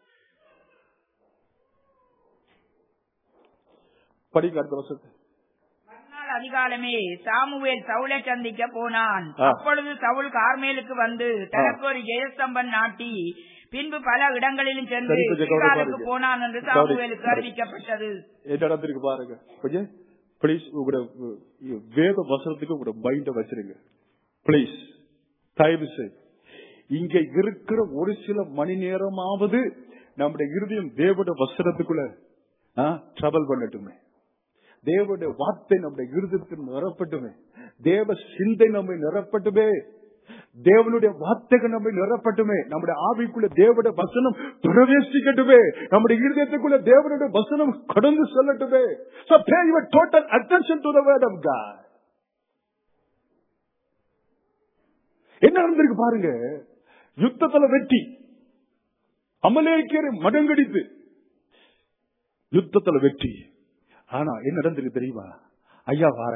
படிக்க அடுத்த வருஷத்தை மறுநாள் அதிகாலமே சாமுவேல் சவுலை சந்திக்க போனான் ஆ. அப்பொழுது சவுல் கார்மேலுக்கு வந்து தனக்கு ஒரு ஜெயஸ்தம்பன் நாட்டி பின்பு பல இடங்களிலும் சென்று சரி, கொஞ்சம் கவனம் கில்காலுக்கு பாருங்க. போனான் என்று கவனி- சாமுவேலுக்கு அறிவிக்கப்பட்டது என்ன நடந்திருக்கு பாருங்க கொஞ்சம் ப்ளீஸ் உங்களோட அஹ், வேத வசனத்துக்கு உங்களோட மைண்ட வச்சிருங்க ப்ளீஸ் தயவு செய் இங்க இருக்கிற ஒரு சில மணி நேரமாவது நம்முடைய இருதயம் தேவட வசனத்துக்குள்ள ட்ரபல் பண்ணட்டுமே தேவனுடைய வார்த்தை நம்முடைய இருதயத்தில் நிரப்பட்டுமே தேவ சிந்தை நம்மை நிரப்பட்டுமே தேவனுடைய வார்த்தைகள் நம்மை நிரப்பட்டுமே நம்முடைய ஆவிக்குள்ள தேவனுடைய வசனம் பிரவேசிக்கட்டுமே நம்முடைய இருதயத்துக்குள்ள தேவனுடைய வசனம் கடந்து செல்லட்டுமே So pay your total attention to the word of God. என்ன நடந்திருக்கு பாருங்க யுத்தத்துல வெற்றி அமலேக்கியரை மடங்கடித்து யுத்தத்துல வெற்றி ஆனா என்ன நடந்திருக்கு தெரியுமா ஐயா வார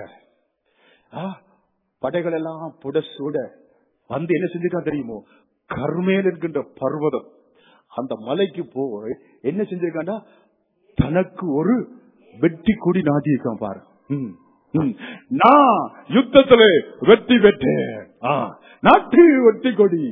படைகள் எல்லாம் புட சூட வந்து என்ன செஞ்சிருக்கா தெரியுமோ கர்மேல் என்கின்ற பர்வதம் அந்த மலைக்கு போய் என்ன செஞ்சிருக்காண்டா தனக்கு ஒரு வெற்றி கொடி நாட்டியிருக்கான் பாரு ம், ம். நான் யுத்தத்துல வெற்றி பெற்றேன் ஆ, நாட்டு வெற்றி கொடி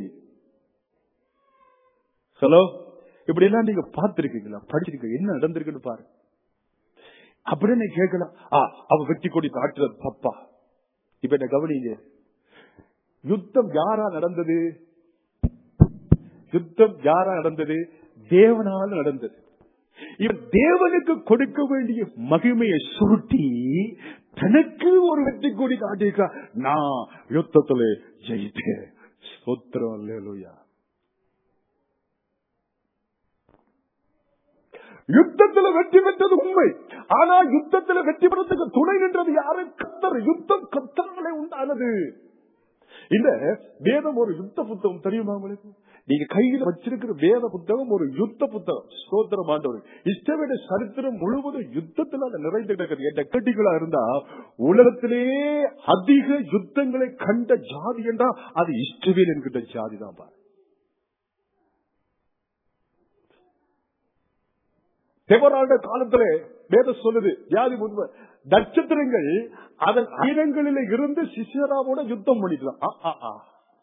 ஹலோ இப்படி எல்லாம் நீங்க பார்த்திருக்கீங்களா படிச்சிருக்கீங்க என்ன நடந்திருக்குன்னு பாரு அப்படின்னு நீ கேட்கலாம் ஆ, அவ வெற்றி கொடி காட்டுறது தப்பா இப்ப என்ன கவனிங்க யுத்தம் யாரா நடந்தது யுத்தம் யாரா நடந்தது தேவனால் நடந்தது இவன் தேவனுக்கு கொடுக்க வேண்டிய மகிமையை சுருட்டி தனக்கு ஒரு வெற்றி கொடி காட்டியிருக்கா நான் யுத்தத்துல ஜெயித்தேன் ஸ்தோத்திரம் அல்லேலூயா யுத்தத்துல வெற்றி பெற்றது உண்மை ஆனா யுத்தத்துல வெற்றி பெறத்துக்கு துணை நின்றது யாரு கத்தர் யுத்தம் கத்தராலே உண்டானது இந்த வேதம் ஒரு யுத்த புத்தகம் தெரியுமா உங்களுக்கு நீங்க கையில வச்சிருக்கிற வேத புத்தகம் ஒரு யுத்த புத்தகம் ஸ்தோத்திரம் ஆண்டவர் இஷ்டவேட சரித்திரம் முழுவதும் யுத்தத்துல அது நிறைந்து கிடக்குது என்ற கட்டிகளா இருந்தா உலகத்திலேயே அதிக யுத்தங்களை கண்ட ஜாதி என்றா அது இஷ்டவேல் என்கிட்ட ஜாதி தான் பாரு தேவராண்ட காலத்துல வேதம் சொல்லுது வியாதி உண்மை நட்சத்திரங்கள் அதன் ஆயுதங்களில இருந்து சிசியராவோட யுத்தம் பண்ணிக்கலாம் ஆ, ஆ, ஆ.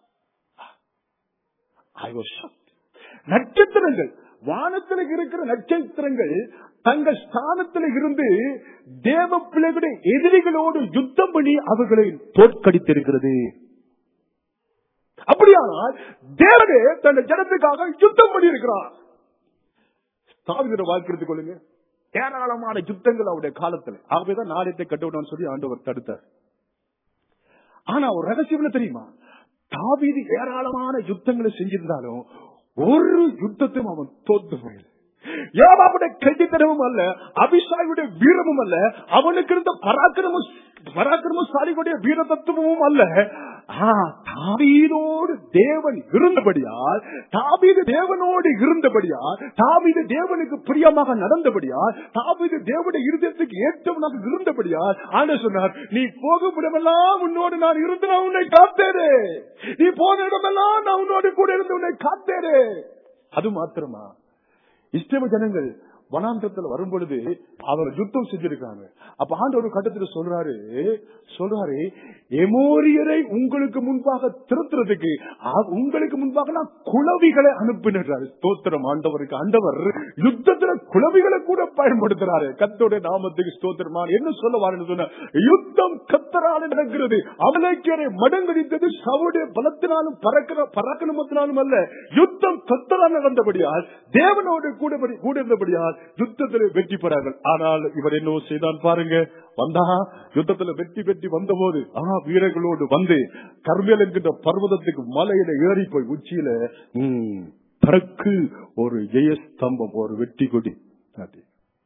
I was shocked. நட்சத்திரங்கள் வானத்தில் இருக்கிற நட்சத்திரங்கள் தங்கள் ஸ்தானத்தில் இருந்து தேவ பிள்ளைகளுடைய எதிரிகளோடு யுத்தம் பண்ணி அவர்களை தோற்கடித்திருக்கிறது அப்படியானால் தேவனே தன் ஜனத்துக்காக யுத்தம் பண்ணி இருக்கிறார் தாவித வாழ்க்கை எடுத்துக் கொள்ளுங்க ஏராளமான யுத்தங்கள் அவருடைய காலத்துல ஆகவேதான் நாளையத்தை கட்டுவிடான்னு சொல்லி ஆண்டவர் தடுத்தார் ஆனா ஒரு ரகசியம் என்ன தெரியுமா தாவீது ஏராளமான யுத்தங்களை செஞ்சிருந்தாலும் ஒரு யுத்தத்தையும் அவன் தோத்து போயில யோவாவுடைய கெட்டித்தனமும் அல்ல அபிஷாயுடைய வீரமும் அல்ல அவனுக்கு இருந்த பராக்கிரமும் பராக்கிரமசாலிகளுடைய வீர தத்துவமும் அல்ல ஆ, தாவீதோடு தேவன் இருந்தபடியால் தாவீது தேவனோடு இருந்தபடியால் தாவீது தேவனுக்கு பிரியமாக நடந்தபடியால் தாவீது தேவனுடைய இருதயத்துக்கு ஏற்றவனாக இருந்தபடியால் ஆண்டு சொன்னார் நீ போகும் இடமெல்லாம் உன்னோடு நான் இருந்து நான் உன்னை காத்தேனே நீ போன இடமெல்லாம் நான் உன்னோடு கூட இருந்து உன்னை காத்தேனே அது மாத்திரமா இஸ்ரேல் ஜனங்கள் வனாந்தரத்துல வரும் பொழுது அவர் யுத்தம் செஞ்சிருக்காங்க அப்ப ஆண்டு ஒரு கட்டத்துல சொல்றாரு சொல்றாரு எமோரியரை உங்களுக்கு முன்பாக திருத்துறதுக்கு அ- உங்களுக்கு முன்பாக நான் குளவிகளை அனுப்பினாரு ஸ்தோத்திரம் ஆண்டவருக்கு ஆண்டவர் யுத்தத்துல குளவிகளை கூட பயன்படுத்துறாரு கத்தோட நாமத்துக்கு ஸ்தோத்திரமா என்ன சொல்ல வாருன்னு சொன்ன யுத்தம் கத்தரால நடக்கிறது அமலேக்கியரை மடங்கடித்தது சவுடைய பலத்தினாலும் பறக்கிற பராக்கிரமத்தினாலும் அல்ல யுத்தம் கத்தரால் நடந்தபடியால் தேவனோடு கூட கூட இருந்தபடியால் யுத்தத்தில் வெற்றி பெறார்கள் ஆனால் இவர் என்ன செய்தான் பாருங்க வந்தா யுத்தத்துல வெற்றி பெற்றி வந்த போது ஆனா வீரர்களோடு வந்து கர்மேல் என்கின்ற பர்வதத்துக்கு மலையில ஏறி போய் உச்சியில ம், தனக்கு ஒரு ஜெயஸ்தம்பம் ஒரு வெற்றி கொடி நாட்டி.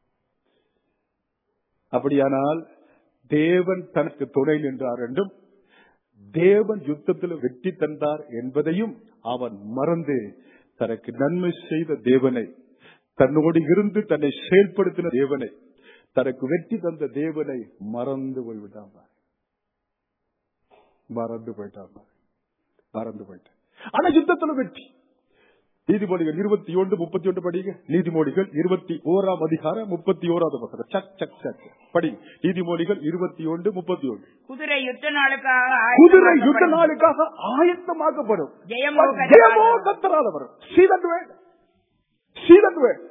அப்படியானால் தேவன் தனக்கு துணை நின்றார் என்றும் தேவன் யுத்தத்தில் வெற்றி தந்தார் என்பதையும் அவன் மறந்து தனக்கு நன்மை செய்த தேவனை தன்னோடு இருந்து தன்னை செயல்படுத்தின தேவனை தனக்கு வெற்றி தந்த தேவனை மறந்து போய்விட்டான் பாரு. மறந்து போயிட்டான் பாரு. மறந்து போயிட்டான் ஆனா யுத்தத்துல வெற்றி நீதிமொழிகள் இருபத்தி ஒன்று முப்பத்தி ஒன்று படிங்க நீதிமொழிகள் இருபத்தி ஓராம் அதிகாரம் முப்பத்தி ஓராவது வசனம் சக் சக் சக் படி நீதிமொழிகள் இருபத்தி ஒன்று முப்பத்தி ஒன்று குதிரை யுத்த நாளுக்காக குதிரை யுத்த ஆயத்தமாக்கப்படும். நாளுக்காக ஆயத்தமாக்கப்படும் ஜெயமோ ஜெயமோ கத்தரால் கத்தரால் வரும் See that word? See that word?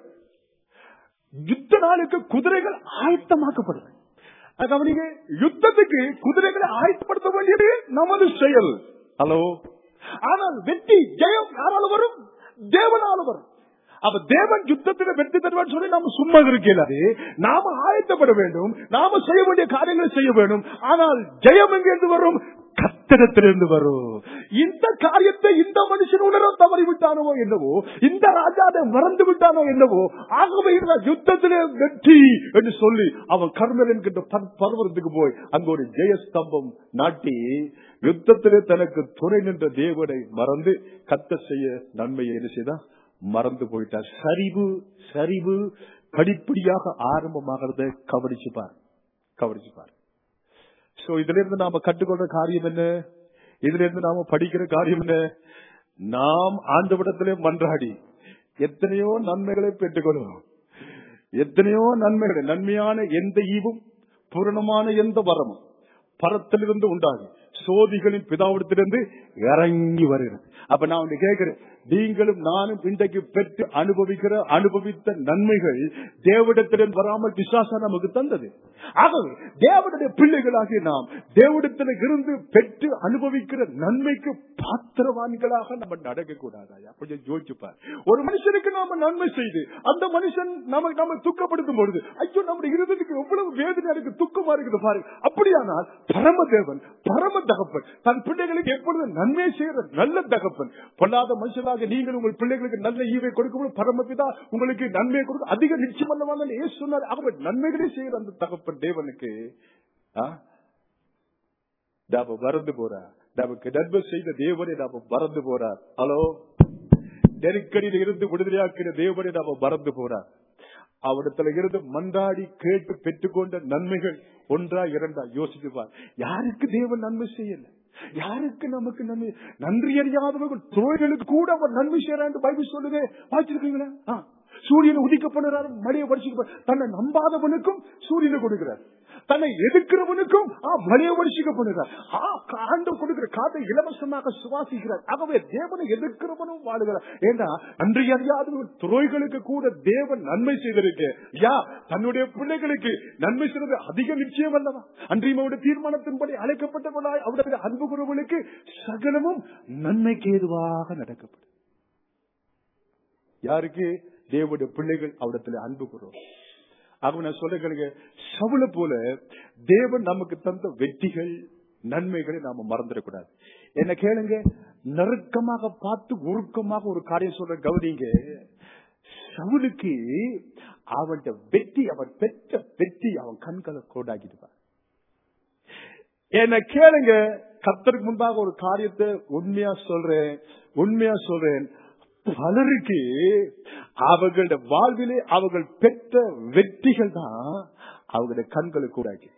யுத்த நாளுக்கு குதிரைகள் ஆயத்தமாக்கப்படும் அது கவனிங்க யுத்தத்துக்கு குதிரைகளை ஆயத்தப்படுத்த வேண்டியது நமது செயல் ஹலோ ஆனால் வெற்றி ஜெயம் யாரால வரும் தேவனால வரும் அப்ப தேவன் யுத்தத்தில் வெற்றி தருவான்னு சொல்லி நாம சும்மா இருக்கிறது நாம ஆயத்தப்பட வேண்டும் நாம செய்ய வேண்டிய காரியங்களை செய்ய வேண்டும் ஆனால் ஜெயம் எங்கிருந்து வரும் கத்திடத்திலிருந்து வரும் இந்த காரியத்தை இந்த மனுஷன் உணர தவறி விட்டானோ என்னவோ இந்த ராஜா அதை மறந்து விட்டானோ என்னவோ ஆகவே இந்த யுத்தத்திலே வெற்றி என்று சொல்லி அவன் கர்மல் என்கின்ற பர்- பர்வதத்துக்கு போய் அங்க ஒரு ஜெயஸ்தம்பம் நாட்டி யுத்தத்திலே தனக்கு துணை நின்ற தேவனை மறந்து கத்த செய்ய நன்மையை என்ன செய்தான் மறந்து போயிட்டார் சரிவு சரிவு படிப்படியாக ஆரம்பமாகிறத கவனிச்சு பார் கவனிச்சு பார் சோ இதுல இருந்து நாம கற்றுக்கொள்ற காரியம் என்ன இதுல இருந்து நாம படிக்கிற காரியம் என்ன நாம் ஆண்டவிடத்திலே மன்றாடி எத்தனையோ நன்மைகளை பெற்றுக்கொள்வோம் எத்தனையோ நன்மைகளை நன்மையான எந்த ஈவும் பூரணமான எந்த வரமும் பரத்திலிருந்து உண்டாகும் சோதிகளின் பிதாவிடத்திலிருந்து இறங்கி வருகிறது அப்ப நான் ஒண்ணு கேட்கிறேன் நீங்களும் நானும் இன்றைக்கு பெற்று அனுபவிக்கிற அனுபவித்த நன்மைகள் தேவடத்திலிருந்து வராமல் பிசாசா நமக்கு தந்தது ஆகவே தேவனுடைய பிள்ளைகளாகிய நாம் தேவடத்தில் இருந்து பெற்று அனுபவிக்கிற நன்மைக்கு பாத்திரவான்களாக நம்ம நடக்க கூடாதா கொஞ்சம் யோசிச்சுப்பார் ஒரு மனுஷனுக்கு நாம நன்மை செய்து அந்த மனுஷன் நம்ம நம்ம துக்கப்படுத்தும் பொழுது ஐயோ நம்முடைய இருதயத்துக்கு எவ்வளவு வேதனை இருக்கு துக்கமா இருக்குது பாருங்க அப்படியானால் பரமதேவன் பரம தகப்பன் தன் பிள்ளைகளுக்கு எப்பொழுதும் நன்மை செய்கிற நல்ல தகப்பன் பொல்லாத மனுஷனாக நீங்கள் உங்கள் பிள்ளைகளுக்கு நல்ல ஈவை கொடுக்கும் பரமபிதா உங்களுக்கு நன்மை கொடுக்க அதிக நிச்சயம் அல்லவாங்க ஏசு சொன்னார் அவர் நன்மைகளே செய்கிற அந்த தகப்பன் தேவனுக்கு ஆ? நாம மறந்து போறார் நமக்கு நன்மை செய்த தேவனை நாம மறந்து போறார் ஹலோ நெருக்கடியில் இருந்து விடுதலையாக்கிற தேவனை நாம மறந்து போறார் அவரிடத்துல இருந்து மன்றாடி கேட்டு பெற்றுக்கொண்ட நன்மைகள் ஒன்றா இரண்டா யோசிச்சுப்பார் யாருக்கு தேவன் நன்மை செய்யல யாருக்கு நமக்கு நன்மை நன்றி அறியாதவர்கள் துறைகளுக்கு கூட அவர் நன்மை செய்யறான்னு பைபிள் சொல்லுதே வாசிச்சிருக்கீங்களா ஆ. சூரியனை உதிக்க பண்ணுறாரு மழையை படிச்சு தன்னை நம்பாதவனுக்கும் சூரியனை கொடுக்கிறார் தன்னை எதிர்க்கிறவனுக்கும் ஆ, மழையை வருஷிக்க பண்ணுகிறார் ஆ, ஆண்டு கொடுக்கிற காத்தை இலவசமாக சுவாசிக்கிறார் ஆகவே தேவனை எதிர்க்கிறவனும் வாழுகிறார் ஏன்னா அன்றி அறியாதவர்கள் துறைகளுக்கு கூட தேவன் நன்மை செய்திருக்கு யா தன்னுடைய பிள்ளைகளுக்கு நன்மை செய்வது அதிக நிச்சயம் அல்லவா அன்றியமோட தீர்மானத்தின்படி அழைக்கப்பட்டவர்களாய் அவருடைய அன்பு குருவனுக்கு சகலமும் நன்மைக்கு ஏதுவாக நடக்கப்படும் யாருக்கு தேவனுடைய பிள்ளைகள் அவரிடத்துல அன்பு கூறும் ஆக நான் சொல்லுங்க சவுள போல தேவன் நமக்கு தந்த வெற்றிகள் நன்மைகளை நாம மறந்துடக்கூடாது என்ன கேளுங்க நெருக்கமாக பார்த்து உருக்கமாக ஒரு காரியம் சொல்ற கவனிங்க சவுலுக்கு அவன்கிட்ட வெற்றி அவன் பெற்ற வெற்றி அவன் கண்களை கோடாக்கிடுவான் என்ன கேளுங்க கத்தருக்கு முன்பாக ஒரு காரியத்தை உண்மையா சொல்றேன் உண்மையா சொல்றேன் பலருக்கு அவர்களுடைய வாழ்விலே அவர்கள் பெற்ற வெற்றிகள் தான் அவங்களுடைய கண்களுக்கு கூடாக்கி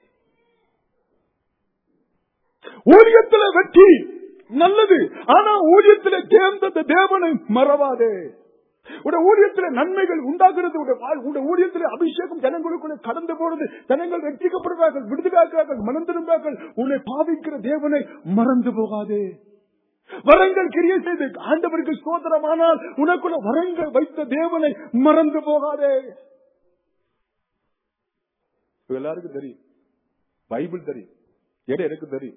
ஊழியத்துல வெற்றி நல்லது ஆனா ஊழியத்துல தேர்ந்த தேவனை மறவாதே உடைய ஊழியத்துல நன்மைகள் உண்டாகிறது உடைய வாழ்- உடைய ஊழியத்துல அபிஷேகம் ஜனங்களுக்குள்ள கடந்து போறது ஜனங்கள் வெற்றிக்கப்படுவார்கள் விடுதலாக்கிறார்கள் மனம் திரும்பார்கள் உன்னை பாவிக்கிற தேவனை மறந்து போகாதே வரங்கள் கிரிய செய்து ஆண்டவருக்கு சோதரமானால் உனக்குள்ள வரங்கள் வைத்த தேவனை மறந்து போகாதே இது எல்லாருக்கும் தெரியும் பைபிள் தெரியும் எடை எனக்கு தெரியும்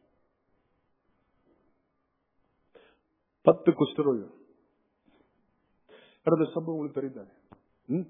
பத்து குஷ்டரோகம் கடந்த சம்பவம் உங்களுக்கு தெரிந்தாங்க ம்?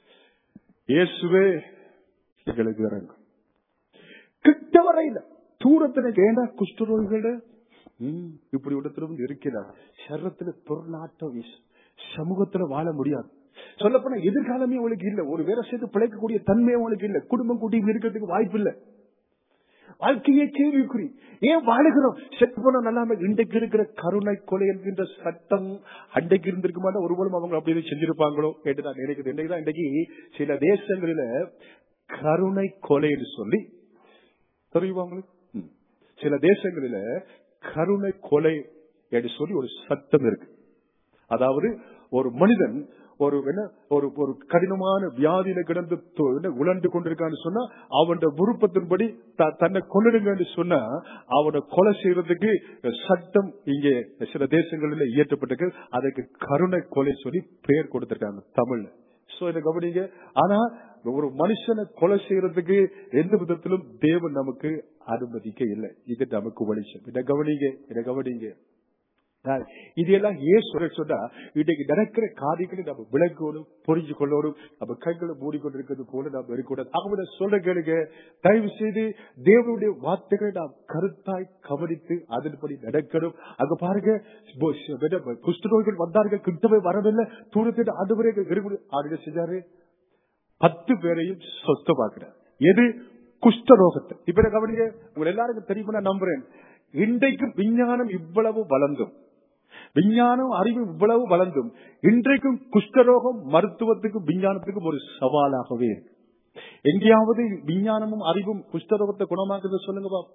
இயேசுவே எங்களுக்கு இறங்கும் கிட்ட வரையில தூரத்துல ஏண்டா குஷ்டரோகிகள இப்படி இடத்துல இருக்கிறார் சரத்துல பொருளாட்டம் வீசு சமூகத்துல வாழ முடியாது சொல்லப்போனா எதிர்காலமே அவளுக்கு இல்ல ஒரு வேலை சேர்த்து பிழைக்கக்கூடிய தன்மை அவளுக்கு இல்ல குடும்பம் கூட்டி இருக்கிறதுக்கு வாய்ப்பு இல்ல வாழ்க்கையே கேள்விக்குறி ஏன் வாழுகிறோம் செத்து போன நல்லாம இன்றைக்கு இருக்கிற கருணை கொலை என்கின்ற சட்டம் அன்றைக்கு இருந்திருக்க மாட்டா ஒருபோதும் அவங்க அப்படி எதுவும் செஞ்சிருப்பாங்களோ என்று நான் நினைக்கிறேன் இன்றைக்கு தான் இன்றைக்கு சில தேசங்களில கருணை கொலைன்னு சொல்லி தெரியுமா உங்களுக்கு ம். சில தேசங்களில கருணை கொலை என்று சொல்லி ஒரு சட்டம் இருக்கு அதாவது ஒரு மனிதன் ஒரு என்ன ஒரு ஒரு கடினமான வியாதியில கிடந்து தொ- என்ன உழண்டு கொண்டிருக்கான்னு சொன்னா அவன் விருப்பத்தின்படி த- தன்னை கொள்ளிடுங்கன்னு சொன்னா அவனை கொலை செய்யறதுக்கு சட்டம் இங்கே சில தேசங்களில் இயற்றப்பட்டிருக்கு அதுக்கு கருணை கொலை சொல்லி பெயர் கொடுத்திருக்காங்க தமிழ்ல சோ இதை கவனிங்க ஆனா ஒரு மனுஷனை கொலை செய்யறதுக்கு எந்த விதத்திலும் தேவன் நமக்கு அனுமதிக்க இல்லை இது நமக்கு வெளிச்சம் இதை கவனிங்க இதை கவனிங்க நான் இதெல்லாம் ஏன் சொல்ல சொன்னா இன்னைக்கு நடக்கிற காரியங்களை நம்ம விளக்கணும் புரிஞ்சு கொள்ளணும் நம்ம கைகளை மூடிக்கொண்டிருக்கிறது போல நாம் இருக்கக்கூடாது அவங்க சொல்ல கேளுங்க தயவு செய்து தேவனுடைய வார்த்தைகளை நாம் கருத்தாய் கவனித்து அதன்படி நடக்கணும் அங்க பாருங்க போ- என்ன, குஷ்டரோகிகள் வந்தார்கள் கிட்டவே வரவில்லை தூரத்தில் ஆண்டு ஆண்டு செஞ்சாரு பத்து பேரையும் சொத்தமாக்குறார் எது குஷ்டரோகத்தை இப்ப என்ன கவனிங்க உங்க எல்லாருக்கும் தெரியுமா நான் நம்புறேன் இன்றைக்கு விஞ்ஞானம் இவ்வளவு வளர்ந்தும் விஞ்ஞானம் அறிவு இவ்வளவு வளர்ந்தும் இன்றைக்கும் குஷ்டரோகம் மருத்துவத்துக்கும் விஞ்ஞானத்துக்கும் ஒரு சவாலாகவே இருக்கு எங்கேயாவது விஞ்ஞானமும் அறிவும் குஷ்டரோகத்தை குணமாக்குறது சொல்லுங்க பாப்போம்.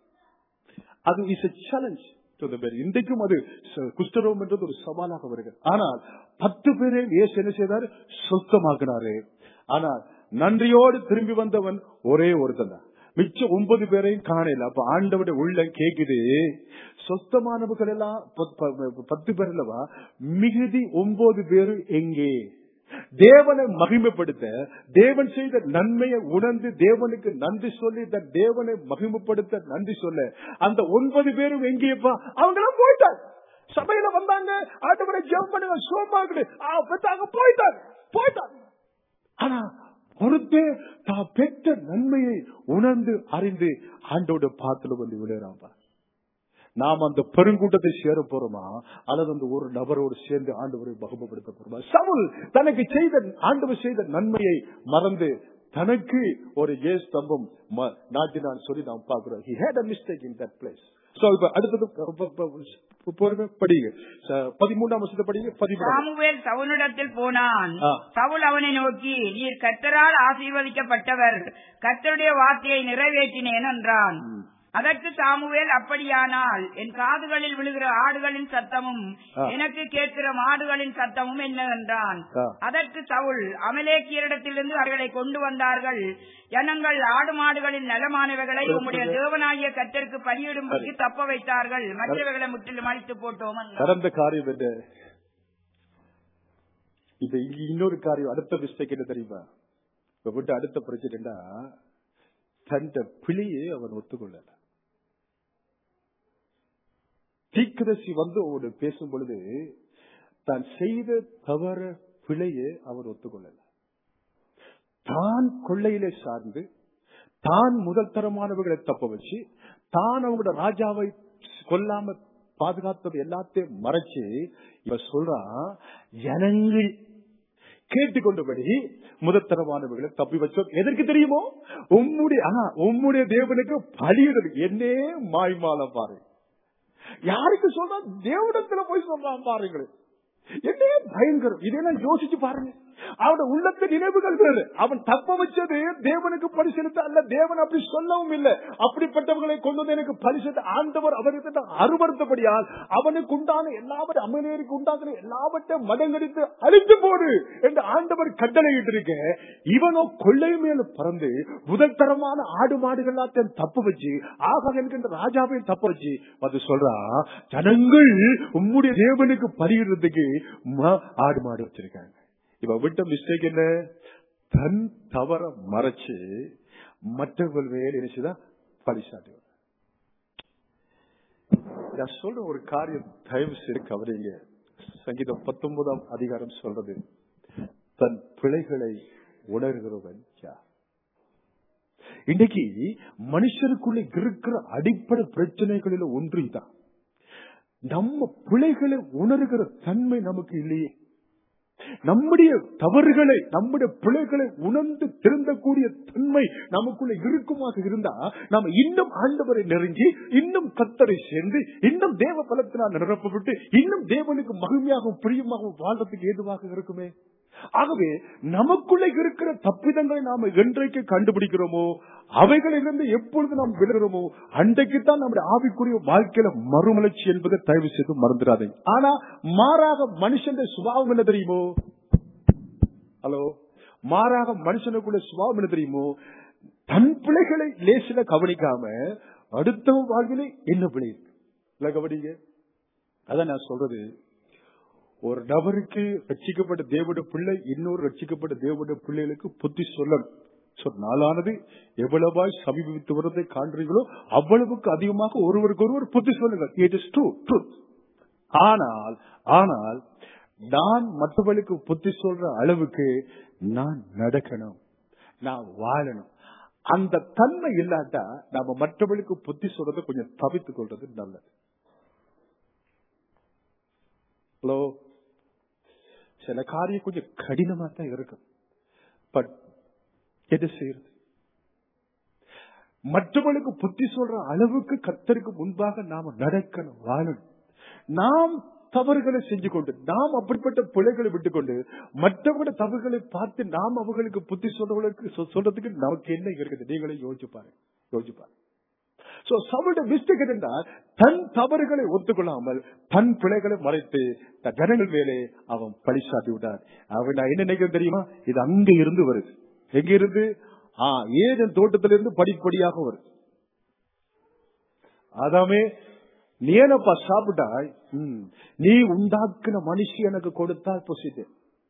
அது இஸ் சேலஞ்ச் இன்றைக்கும் அது ச- குஷ்டரோகம் என்றது ஒரு சவாலாக வருகிறது ஆனால் பத்து பேரை இயேசு என்ன செய்தார் சொத்தமாக்கினாரு ஆனால் நன்றியோடு திரும்பி வந்தவன் ஒரே ஒருத்தன் தான் மிச்சம் ஒன்பது பேரையும் காணல அப்ப ஆண்டவருடைய உள்ள கேக்குது சொத்தமானவர்கள் எல்லாம் ப- ப- பத்து பேர் அல்லவா மிகுதி ஒன்பது பேரு எங்கே தேவனை மகிமைப்படுத்த தேவன் செய்த நன்மையை உணர்ந்து தேவனுக்கு நன்றி சொல்லி தன் தேவனை மகிமைப்படுத்த நன்றி சொல்ல அந்த ஒன்பது பேரும் எங்கேயப்பா அவங்க எல்லாம் போயிட்டாங்க சபையில வந்தாங்க ஆண்டவரை ஜெபம் பண்ணுங்க சோமாக்குது அவங்க போயிட்டாங்க போயிட்டாங்க ஆனா பொறுத்தே தான் பெற்ற நன்மையை உணர்ந்து அறிந்து ஆண்டோட பாத்துல வந்து விழுறாம்பா நாம் அந்த பெருங்கூட்டத்தை சேர போறோமா அல்லது அந்த ஒரு நபரோடு சேர்ந்து ஆண்டவரை பகுமப்படுத்த போறோமா சவுல் தனக்கு செய்த ஆண்டவர் செய்த நன்மையை மறந்து தனக்கு ஒரு ஏ ஸ்தம்பம் ம- நாட்டினான் சொல்லி நாம் பார்க்கிறோம் he had a mistake in that place so இப்ப அடுத்தது ப- ப- ப- போடுங்க, படிங்க ச- பதிமூன்றாம் வருஷத்தை படிங்க பதிமூணாம் சாமுவேல் சவுலிடத்தில் போனான் ஆ. சவுல் அவனை நோக்கி நீர் கர்த்தரால் ஆசீர்வதிக்கப்பட்டவர் கர்த்தருடைய வார்த்தையை நிறைவேற்றினேன் என்றான் அதற்கு சாமுவேல் அப்படியானால் என் காதுகளில் விழுகிற ஆடுகளின் சத்தமும் ஆ. எனக்கு கேட்கிற மாடுகளின் சத்தமும் என்ன என்றான் ஆ. அதற்கு சவுல் அமலேக்கியரிடத்திலிருந்து அவர்களை கொண்டு வந்தார்கள் ஜனங்கள் ஆடு மாடுகளின் நலமானவைகளை உம்முடைய தேவனாகிய கர்த்தருக்கு பலியிடும்படி தப்ப வைத்தார்கள் மற்றவைகளை முற்றிலும் அழித்து போட்டோம் என்றான். நடந்த காரியம் என்ன இப்ப இங்க இன்னொரு காரியம் அடுத்த மிஸ்டேக் என்ன தெரியுமா இப்ப விட்டு அடுத்த பிரச்சனைனா தந்த பிழையை அவன் ஒத்துக்கொள்ளல தீக்கதர்சி வந்து அவனோட பேசும் பொழுது தான் செய்த தவற பிழையை அவன் ஒத்துக்கொள்ளல தான் கொள்ளையிலே சார்ந்து தான் முதல் தரமானவர்களை தப்ப வச்சு தான் அவங்களோட ராஜாவை கொல்லாம பாதுகாத்தது எல்லாத்தையும் மறைச்சு இவ சொல்றான் ஜனங்கள் கேட்டுக்கொண்டபடி முதத்தரமானவர்களை தப்பி வச்சோம் எதற்கு தெரியுமோ உம்முடைய ஆனா உம்முடைய தேவனுக்கு பலியிடுது என்னே மாய்மால பாரு யாருக்கு சொல்றா தேவனத்துல போய் சொல்றான் பாருங்களேன் என்ன பயங்கரம் இதெல்லாம் யோசிச்சு பாருங்க அவனோட உள்ளத்த நினைவுகள் வேறு அவன் தப்ப வச்சது தேவனுக்கு பரிசெலுத்த அல்ல தேவன் அப்படி சொல்லவும் இல்லை அப்படிப்பட்டவர்களை கொண்டு வந்து எனக்கு பரிசெலுத்த ஆண்டவர் அவருக்கு அருவறுத்தபடியால் அவனுக்கு உண்டான எல்லாவற்றையும் அமலேருக்கு உண்டான எல்லாவற்றையும் மதங்கடித்து அழித்து போடு என்று ஆண்டவர் கட்டளையிட்டு இருக்க இவனோ கொள்ளை மேல பறந்து முதல் தரமான ஆடு மாடுகள் எல்லாத்தையும் தப்பு வச்சு ஆகா என்கின்ற ராஜாவையும் தப்பு வச்சு அது சொல்றா ஜனங்கள் உம்முடைய தேவனுக்கு பலியிடுறதுக்கு ம- ஆடு மாடு வச்சிருக்காங்க இவ விட்ட மிஸ்டேக் என்ன தன் தவற மறைச்சு மற்றவர்கள் மேல் நினைச்சுதான் பழி சாட்டுவார் நான் சொல்ற ஒரு காரியம் தயவு செய்து கவனிங்க சங்கீதம் பத்தொன்பதாம் அதிகாரம் சொல்றது தன் பிழைகளை உணர்கிறவன் யார் இன்னைக்கு மனுஷருக்குள்ள இருக்கிற அடிப்படை பிரச்சனைகளில் ஒன்று இதான் நம்ம பிழைகளை உணர்கிற தன்மை நமக்கு இல்லையே நம்முடைய தவறுகளை நம்முடைய பிழைகளை உணர்ந்து திருந்தக்கூடிய தன்மை நமக்குள்ள இருக்குமாக இருந்தா நாம இன்னும் ஆண்டவரை நெருங்கி இன்னும் கத்தரை சேர்ந்து இன்னும் தேவ பலத்தினால் நிரப்பப்பட்டு இன்னும் தேவனுக்கு மகிமையாகவும் பிரியமாகவும் வாழ்றதுக்கு ஏதுவாக இருக்குமே ஆகவே நமக்குள்ள இருக்கிற தப்பிதங்களை நாம என்றைக்கு கண்டுபிடிக்கிறோமோ அவைகளிலிருந்து எப்பொழுது நாம் விழுகிறோமோ அன்றைக்குத்தான் நம்முடைய ஆவிக்குரிய வாழ்க்கையில மறுமலர்ச்சி என்பதை தயவு செய்து மறந்துடாதீங்க ஆனா மாறாக மனுஷன் சுபாவம் என்ன தெரியுமோ ஹலோ மாறாக மனுஷனுக்குள்ள சுபாவம் என்ன தெரியுமோ தன் பிள்ளைகளை லேசில கவனிக்காம அடுத்த வாழ்விலே என்ன பிள்ளை இருக்கு இல்ல கவனிங்க அதான் நான் சொல்றது ஒரு நபருக்கு ரட்சிக்கப்பட்ட தேவனுடைய பிள்ளை இன்னொரு ரட்சிக்கப்பட்ட தேவனுடைய பிள்ளைகளுக்கு புத்தி சொல்லணும் So, நாளானது எவ்வளவாய் சமீபித்து வருவதை காண்றீங்களோ அவ்வளவுக்கு அதிகமாக ஒருவருக்கு ஒருவர் புத்தி சொல்லுங்கள் இட் இஸ் ட்ரூ ட்ரூத் ஆனால் ஆனால் நான் மற்றவர்களுக்கு புத்தி சொல்ற அளவுக்கு நான் நடக்கணும் நான் வாழணும் அந்த தன்மை இல்லாட்டா நாம மற்றவர்களுக்கு புத்தி சொல்றதை கொஞ்சம் தவித்துக் கொள்றது நல்லது ஹலோ சில காரியம் கொஞ்சம் கடினமா தான் இருக்கும் பட் எது செய்யறது மற்றவர்களுக்கு புத்தி சொல்ற அளவுக்கு கத்தருக்கு முன்பாக நாம நடக்கணும் வாழணும் நாம் தவறுகளை செஞ்சு கொண்டு நாம் அப்படிப்பட்ட பிழைகளை விட்டுக்கொண்டு மற்றவங்களுடைய தவறுகளை பார்த்து நாம் அவர்களுக்கு புத்தி சொல்றவர்களுக்கு சொ- சொல்றதுக்கு நமக்கு என்ன இருக்குது நீங்களே யோசிச்சு பாருங்க யோசிச்சு பாருங்க சோ சவுளுடைய மிஸ்டேக் என்றால் தன் தவறுகளை ஒத்துக்கொள்ளாமல் தன் பிழைகளை மறைத்து தன் ஜனங்கள் மேலே அவன் பழி சாட்டி விட்டான் அவன் நான் என்ன நினைக்கிறேன் தெரியுமா இது அங்க இருந்து வருது எங்க இருந்து ஆ ஏதன் தோட்டத்திலிருந்து படிப்படியாக வருது அதாமே நீ ஏனப்பா சாப்பிட்டாய் ம், நீ உண்டாக்குன மனுஷி எனக்கு கொடுத்தால் பொசிது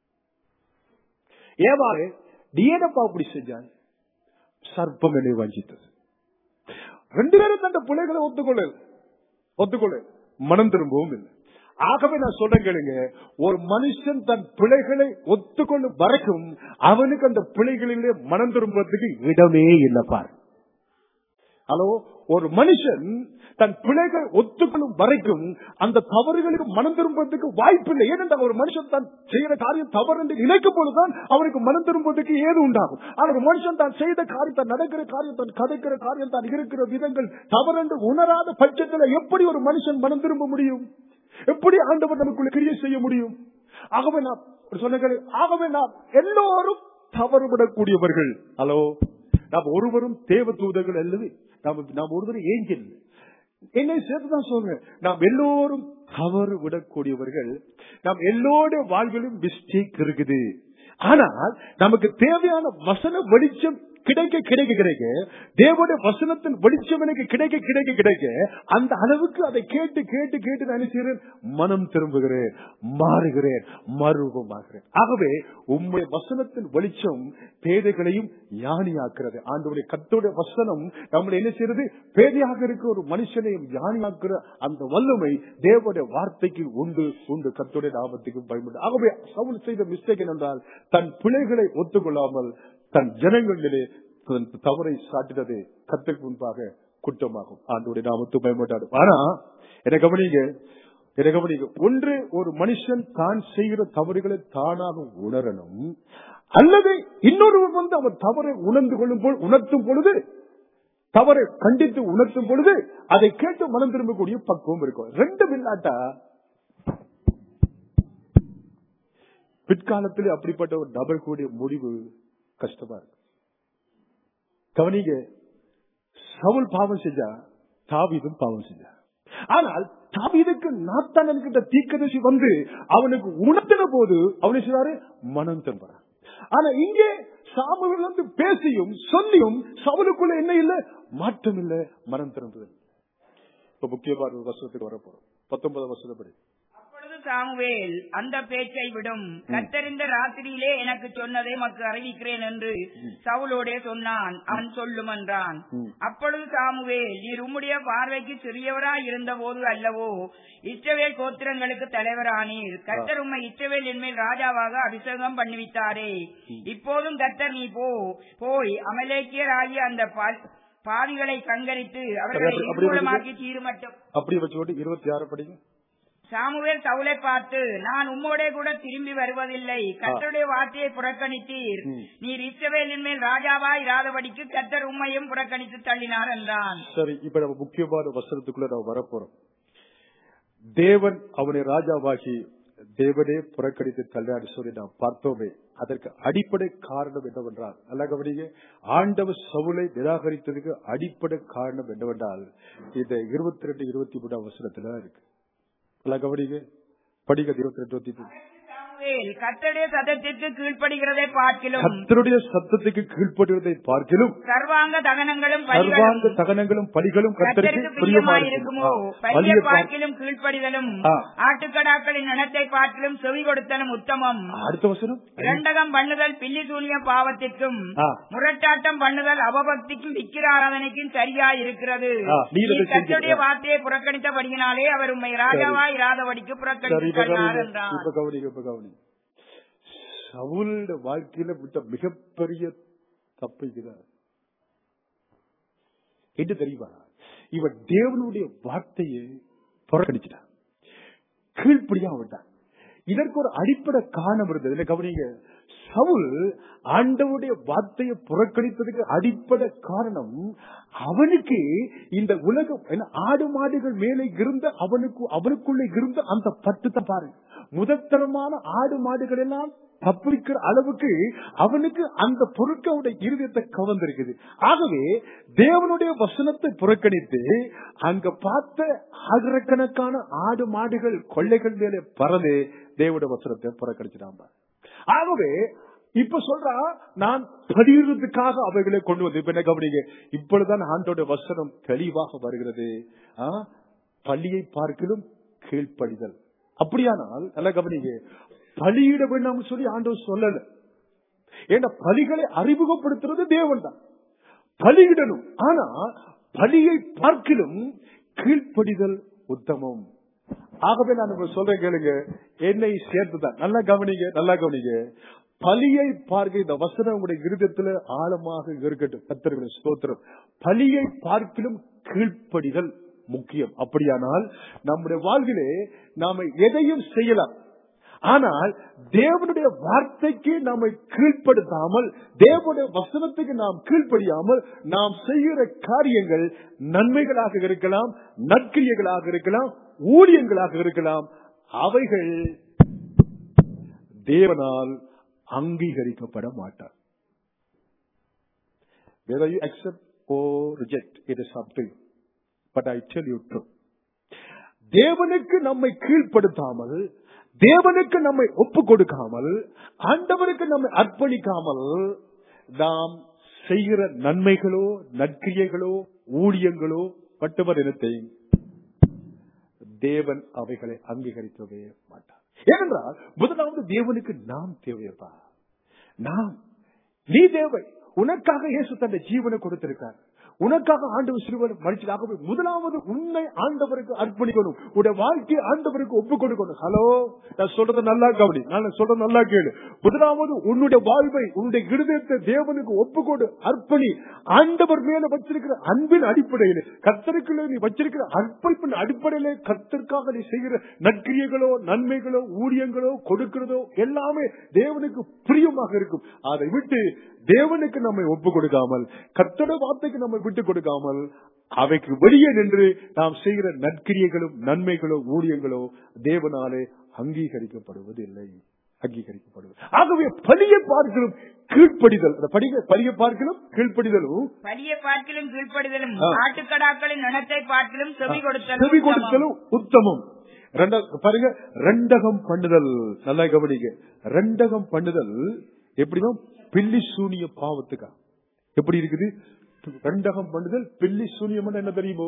ஏவாறு நீ ஏனப்பா அப்படி செஞ்சாய் சர்ப்பம் என்னை வஞ்சித்தது ரெண்டு பேரும் தந்த பிள்ளைகளை ஒத்துக்கொள்ள ஒத்துக்கொள்ள மனம் திரும்பவும் இல்லை ஆகவே நான் சொல்றேன் கேளுங்க ஒரு மனுஷன் தன் பிழைகளை ஒத்துக்கொள்ளும் வரைக்கும் அவனுக்கு அந்த பிழைகளிலே மனம் திரும்புறதுக்கு இடமே இல்லை பாரு ஹலோ ஒரு மனுஷன் தன் பிழைகள் ஒத்துக்கொள்ளும் வரைக்கும் அந்த தவறுகளுக்கு மனம் திரும்புவதற்கு வாய்ப்பு இல்லை ஏனென்றால் ஒரு மனுஷன் தான் செய்யற காரியம் தவறு என்று நினைக்கும் பொழுதுதான் அவனுக்கு மனம் திரும்புவதற்கு ஏது உண்டாகும் ஆனால் ஒரு மனுஷன் தான் செய்த காரியம் தான் நடக்கிற காரியம் தான் கதைக்கிற காரியம் தான் இருக்கிற விதங்கள் தவறென்று உணராத பட்சத்தில் எப்படி ஒரு மனுஷன் மனம் திரும்ப முடியும் எப்படி ஆண்டவர் நமக்குள்ள கிரியை செய்ய முடியும் ஆகவே நான் சொன்ன ஆகவே நாம் எல்லோரும் தவறுபடக்கூடியவர்கள் ஹலோ நாம் ஒருவரும் தேவ தூதர்கள் அல்லது நாம் நாம் ஒருவரும் ஏஞ்சல் என்னை சேர்த்துதான் சொல்றேன் நாம் எல்லோரும் தவறு விடக்கூடியவர்கள் நாம் எல்லோருடைய வாழ்விலும் மிஸ்டேக் இருக்குது ஆனால் நமக்கு தேவையான வசன வெளிச்சம் கிடைக்க கிடைக்க கிடைக்க தேவனுடைய வசனத்தின் வெளிச்சம் எனக்கு கிடைக்க கிடைக்க கிடைக்க அந்த அளவுக்கு அதை கேட்டு கேட்டு கேட்டு நான் என்ன செய்கிறேன் மனம் திரும்புகிறேன் மாறுகிறேன் மறுரூபமாகிறேன் ஆகவே உம்முடைய வசனத்தின் வெளிச்சம் பேதைகளையும் ஞானியாக்குறது ஆண்டவருடைய கத்தோடைய வசனம் நம்மளை என்ன செய்யறது பேதையாக இருக்கிற ஒரு மனுஷனையும் ஞானியாக்குற அந்த வல்லமை தேவனுடைய வார்த்தைக்கு உண்டு உண்டு கத்தோடைய நாமத்துக்கு பயன்படும் ஆகவே சவுல் செய்த மிஸ்டேக் என்னென்றால் தன் பிழைகளை ஒத்துக்கொள்ளாமல் தன் ஜனங்களிலே தன் தவறை சாட்டினது கத்துக்கு முன்பாக குற்றமாகும் ஆண்டோடைய நாமத்து பயன்பட்டாடும் ஆனா என்ன கவனிங்க என்ன கவனிங்க ஒன்று ஒரு மனுஷன் தான் செய்கிற தவறுகளை தானாக உணரணும் அல்லது இன்னொருவர் வந்து அவன் தவறை உணர்ந்து கொள்ளும் பொழுது உணர்த்தும் பொழுது தவறை கண்டித்து உணர்த்தும் பொழுது அதை கேட்டு மனம் திரும்பக்கூடிய பக்குவம் இருக்கும் ரெண்டும் இல்லாட்டா பிற்காலத்தில் அப்படிப்பட்ட ஒரு நபர் கூடிய முடிவு கஷ்டமா இருக்கு கவனிங்க சவுல் பாவம் செஞ்சா தாவீதும் பாவம் செஞ்சா ஆனால் தாவீதுக்கு நாத்தானன் கிட்ட தீக்கதர்சி வந்து அவனுக்கு உணர்த்தின போது அவனை செய்வாரு மனம் திரும்புறான் ஆனா இங்கே சாமுவேல் வந்து பேசியும் சொல்லியும் சவுலுக்குள்ள என்ன இல்ல மாற்றம் இல்ல மனம் திரும்புதல் இப்ப முக்கியமான ஒரு வருஷத்துக்கு வரப்போறோம் பத்தொன்பது வருஷப்படி அப்பொழுது சாமுவேல் அந்த பேச்சை விடும் கத்தறிந்த ராத்திரியிலே எனக்கு சொன்னதை மக்கு அறிவிக்கிறேன் என்று சவுலோடே சொன்னான் அவன் சொல்லும் என்றான் ம். அப்பொழுது சாமுவேல் நீர் உம்முடைய பார்வைக்கு சிறியவராய் இருந்த போது அல்லவோ இஸ்ரவேல் கோத்திரங்களுக்கு தலைவரானீர் கத்தர் உம்மை இஸ்ரவேல் என்மேல் ராஜாவாக அபிஷேகம் பண்ணிவித்தாரே இப்போதும் கத்தர் நீ போ போய் அமலேக்கியர் ஆகிய அந்த பா- பாவிகளை கங்கரித்து அவர்களை அப்படி- அப்படி நிர்மூலமாக்கி தீருமட்டும் அப்படி வச்சுக்கோட்டு இருபத்தி ஆறு படிங்க சாமுவேல் சவுலை பார்த்து நான் உம்மோடே கூட திரும்பி வருவதில்லை கர்த்தருடைய வார்த்தையை புறக்கணித்தீர் ம். நீர் இஸ்ரவேலின் மேல் ராஜாவா இராதபடிக்கு கர்த்தர் உம்மையும் புறக்கணித்து தள்ளினார் என்றான் சரி இப்ப நம்ம முக்கியமான வசனத்துக்குள்ள நம்ம வரப்போறோம் தேவன் அவனை ராஜாவாகி தேவனே புறக்கணித்து தள்ளாடி சொல்லி நாம் பார்த்தோமே அதற்கு அடிப்படை காரணம் என்னவென்றால் நல்ல கவனிங்க ஆண்டவர் சவுலை நிராகரித்ததுக்கு அடிப்படை காரணம் என்னவென்றால் இந்த இருபத்தி ரெண்டு இருபத்தி மூணாம் வசனத்துல இருக்கு நல்ல கவனிங்க படிக்க இருபத்தி ரெண்டு இருபத்தி மூணு சாமுவேல் கர்த்தருடைய சதத்திற்கு கீழ்ப்படுகிறதை பார்க்கிலும் கர்த்தருடைய சத்தத்துக்கு கீழ்ப்படுவதை பார்க்கிலும் சர்வாங்க தகனங்களும் சர்வாங்க பலிகளும் தகனங்களும் படிகளும் கர்த்தருக்கு கர்த்தருக்கு பிரியமாயிருக்குமோ பிரியமாயிருக்கும் பலியை பலியை பார்க்க- பார்க்கிலும் கீழ்ப்படிதலும் ஆ. ஆட்டுக்கடாக்களின் இனத்தை பார்க்கிலும் செவி கொடுத்தலும் உத்தமம் அடுத்த வசனம் இரண்டகம் பண்ணுதல் பில்லி சூனிய பாவத்திற்கும் ஆ. முரட்டாட்டம் பண்ணுதல் அவபக்திக்கும் விக்கிர ஆராதனைக்கும் சரியா இருக்கிறது ஆ, நீர் அதை கர்த்தருடைய செஞ்சீங்க. வார்த்தையை புறக்கணித்தபடியினாலே அவர் உண்மை ராஜாவா இராதபடிக்கு சரி புறக்கணித்து இப்ப தள்ளினார் கவனிங்க என்றார் இப்ப கவனிங்க இப்ப கவனிங்க சவுலோட வாழ்க்கையில விட்ட மிகப்பெரிய தப்பு இதுதான் என்ன தெரியுமா இவன் தேவனுடைய வார்த்தையை புறக்கணிச்சிட்டான் கீழ்ப்படியா விட்டான் இதற்கு ஒரு அடிப்படை காரணம் இருந்தது என்ன கவனிங்க சவுல் ஆண்டவருடைய வார்த்தையை புறக்கணித்ததுக்கு அடிப்படை காரணம் அவனுக்கு இந்த உலகம் என்ன, ஆடு மாடுகள் மேலே இருந்த அவனுக்கு அவனுக்குள்ள இருந்த அந்த பட்டு தான் பாருங்க முதற்தரமான ஆடு மாடுகள் எல்லாம் தப்பிக்கிற அளவுக்கு அவனுக்கு அந்த பொருட்களுடைய இருதயத்தை கவர்ந்திருக்குது ஆகவே தேவனுடைய வசனத்தை புறக்கணித்து அங்க பார்த்த ஆயிரக்கணக்கான ஆடு மாடுகள் கொள்ளைகள் மேலே பறந்து தேவனுடைய வசனத்தை புறக்கணிச்சிட்டான் பாரு. ஆகவே இப்ப சொல்றா நான் பரிகிறதுக்காக அவைகளை கொண்டு வந்து இப்ப என்ன கவனிங்க இப்பொழுதுதான் ஆண்டோட வசனம் தெளிவாக வருகிறது ஆ? பள்ளியை பார்க்கலும் கீழ்ப்படிதல் அப்படியானால் நல்லா கவனிங்க பலியிட வேண்டாம்னு சொல்லி ஆண்டவர் சொல்லல ஏன்னா பலிகளை அறிமுகப்படுத்துறது தேவன் தான் பலியிடணும் ஆனா பலியை பார்க்கிலும் கீழ்ப்படிதல் உத்தமம் ஆகவே நான் உங்களுக்கு சொல்றேன் கேளுங்க என்னை சேர்த்துதான் நல்லா கவனிங்க நல்லா கவனிங்க பலியை பார்க்க இந்த வசனம் உங்களுடைய இருதயத்துல ஆழமாக இருக்கட்டும் கத்தர்களை ஸ்தோத்திரம் பலியை பார்க்கிலும் கீழ்ப்படிதல் முக்கியம் அப்படியானால் நம்முடைய வாழ்விலே நாம எதையும் செய்யலாம் ஆனால் தேவனுடைய வார்த்தைக்கு நம்மை கீழ்ப்படுத்தாமல் தேவனுடைய வசனத்துக்கு நாம் கீழ்ப்படியாமல் நாம் செய்கிற காரியங்கள் நன்மைகளாக இருக்கலாம் நற்கிரியங்களாக இருக்கலாம் ஊழியங்களாக இருக்கலாம் அவைகள் தேவனால் அங்கீகரிக்கப்பட மாட்டார் whether you accept or reject it is up to you but i tell you true தேவனுக்கு நம்மை கீழ்ப்படுத்தாமல் தேவனுக்கு நம்மை ஒப்பு கொடுக்காமல் ஆண்டவருக்கு நம்மை அர்ப்பணிக்காமல் நாம் செய்கிற நன்மைகளோ நற்கிரியைகளோ ஊழியங்களோ மட்டுமர் இனத்தை தேவன் அவைகளை அங்கீகரிக்கவே மாட்டார் ஏனென்றால் முதலாவது தேவனுக்கு நாம் தேவையப்பா நாம் நீ தேவை உனக்காக இயேசு தன்னை ஜீவனை கொடுத்திருக்கார் உனக்காக ஆண்டவர் சிறுவன் மறிச்சதாக முதலாவது உன்னை ஆண்டவருக்கு அர்ப்பணிக்கணும் உடைய வாழ்க்கையை ஆண்டவருக்கு ஒப்பு கொடுக்கணும் ஹலோ நான் சொல்றத நல்லா கவனி நான் சொல்றத நல்லா கேளு முதலாவது உன்னுடைய வாழ்வை உன்னுடைய இருதயத்தை தேவனுக்கு ஒப்பு கொடு அர்ப்பணி ஆண்டவர் மேல வச்சிருக்கிற அன்பின் அடிப்படையில் கத்தருக்குள்ள நீ வச்சிருக்கிற அர்ப்பணிப்பின் அடிப்படையில கத்திற்காக நீ செய்கிற நற்கிரியைகளோ நன்மைகளோ ஊழியங்களோ கொடுக்கிறதோ எல்லாமே தேவனுக்கு பிரியமாக இருக்கும் அதை விட்டு தேவனுக்கு நம்மை ஒப்பு கொடுக்காமல் கத்தோட வார்த்தைக்கு நம்மை விட்டு கொடுக்காமல் அவைக்கு வெளியே நின்று நாம் செய்கிற நற்கிரியைகளும் நன்மைகளோ ஊழியங்களோ தேவனாலே அங்கீகரிக்கப்படுவதில்லை அங்கீகரிக்கப்படுவது ஆகவே பலியை பார்க்கலும் கீழ்ப்படிதல் அந்த படிக பலியை பார்க்கலும் கீழ்ப்படிதலும் பலியை பார்க்கிலும் கீழ்ப்படுதலும் ஆ. ஆட்டுக்கடாக்களின் இனத்தை பார்க்கிலும் செவி செவி கொடுத்தலும் உத்தமம். கொடுத்தலும் உத்தமம் ரெண்ட- பாருங்க ரெண்டகம் பண்ணுதல் நல்லா கவனிங்க ரெண்டகம் பண்ணுதல் எப்படின்னா பில்லி சூனிய பாவத்துக்கா எப்படி இருக்குது ரெண்டகம் பண்ணுதல் பில்லி சூனியம் என்ன தெரியுமோ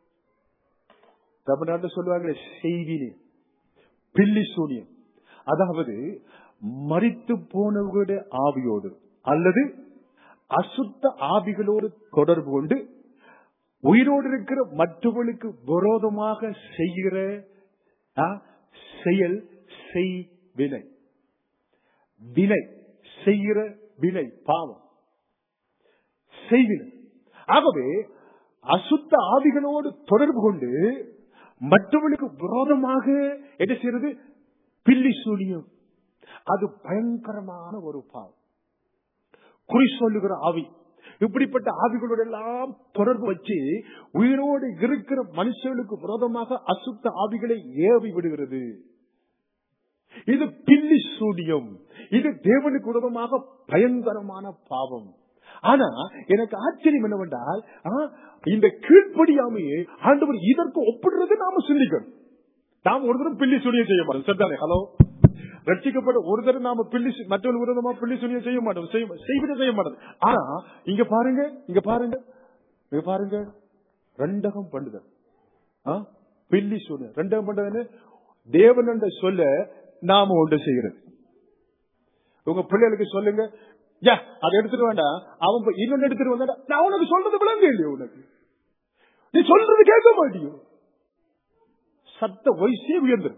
தமிழ்நாட்டில் சொல்லுவாங்களே செய்தினி பில்லி சூனியம் அதாவது மரித்து போனவர்களுடைய ஆவியோடு அல்லது அசுத்த ஆவிகளோடு தொடர்பு கொண்டு உயிரோடு இருக்கிற மற்றவர்களுக்கு விரோதமாக செய்கிற ஆ, செயல் செய் வினை வினை செய்கிற வினை பாவம் செய்வினை ஆகவே அசுத்த ஆவிகளோடு தொடர்பு கொண்டு மற்றவர்களுக்கு விரோதமாக என்ன செய்யறது பில்லி சூனியம் அது பயங்கரமான ஒரு பாவம் குறி சொல்லுகிற ஆவி இப்படிப்பட்ட ஆவிகளோட எல்லாம் தொடர்பு வச்சு உயிரோடு இருக்கிற மனுஷர்களுக்கு விரோதமாக அசுத்த ஆவிகளை ஏவி விடுகிறது இது பில்லி சூனியம் இது தேவனுக்கு விரோதமாக பயங்கரமான பாவம் ஆனா எனக்கு ஆச்சரியம் என்னவென்றால் ஆ, இந்த கீழ்ப்படியாமையை ஆண்டவர் இதற்கு ஒப்பிடுறது நாம சிந்திக்கணும் நாம் ஒரு தரம் பில்லி சூனியம் செய்ய மாட்டோம் சரிதானே ஹலோ ரட்சிக்கப்பட்ட ஒரு தரம் நாம பில்லி சு- மற்றவர்கள் விரோதமா பில்லி சூனியம் செய்ய மாட்டோம் செய்ய- செய்வது செய்ய மாட்டோம் ஆனா இங்க பாருங்க இங்க பாருங்க இங்க பாருங்க ரெண்டகம் பண்ணுதல் ஆ? பில்லி சூனியம் ரெண்டகம் பண்ணுறது தேவன் என்ற சொல்ல நாம ஒன்று செய்கிறது உங்க பிள்ளைகளுக்கு சொல்லுங்க யா அதை எடுத்துட்டு வேண்டாம் அவன் போய் இன்னொன்னு எடுத்துட்டு வந்தா நான் உனக்கு சொல்றது விளங்க இல்லையோ உனக்கு நீ சொல்றது கேட்க மாட்டியோ சத்த வயசே உயர்ந்துரும்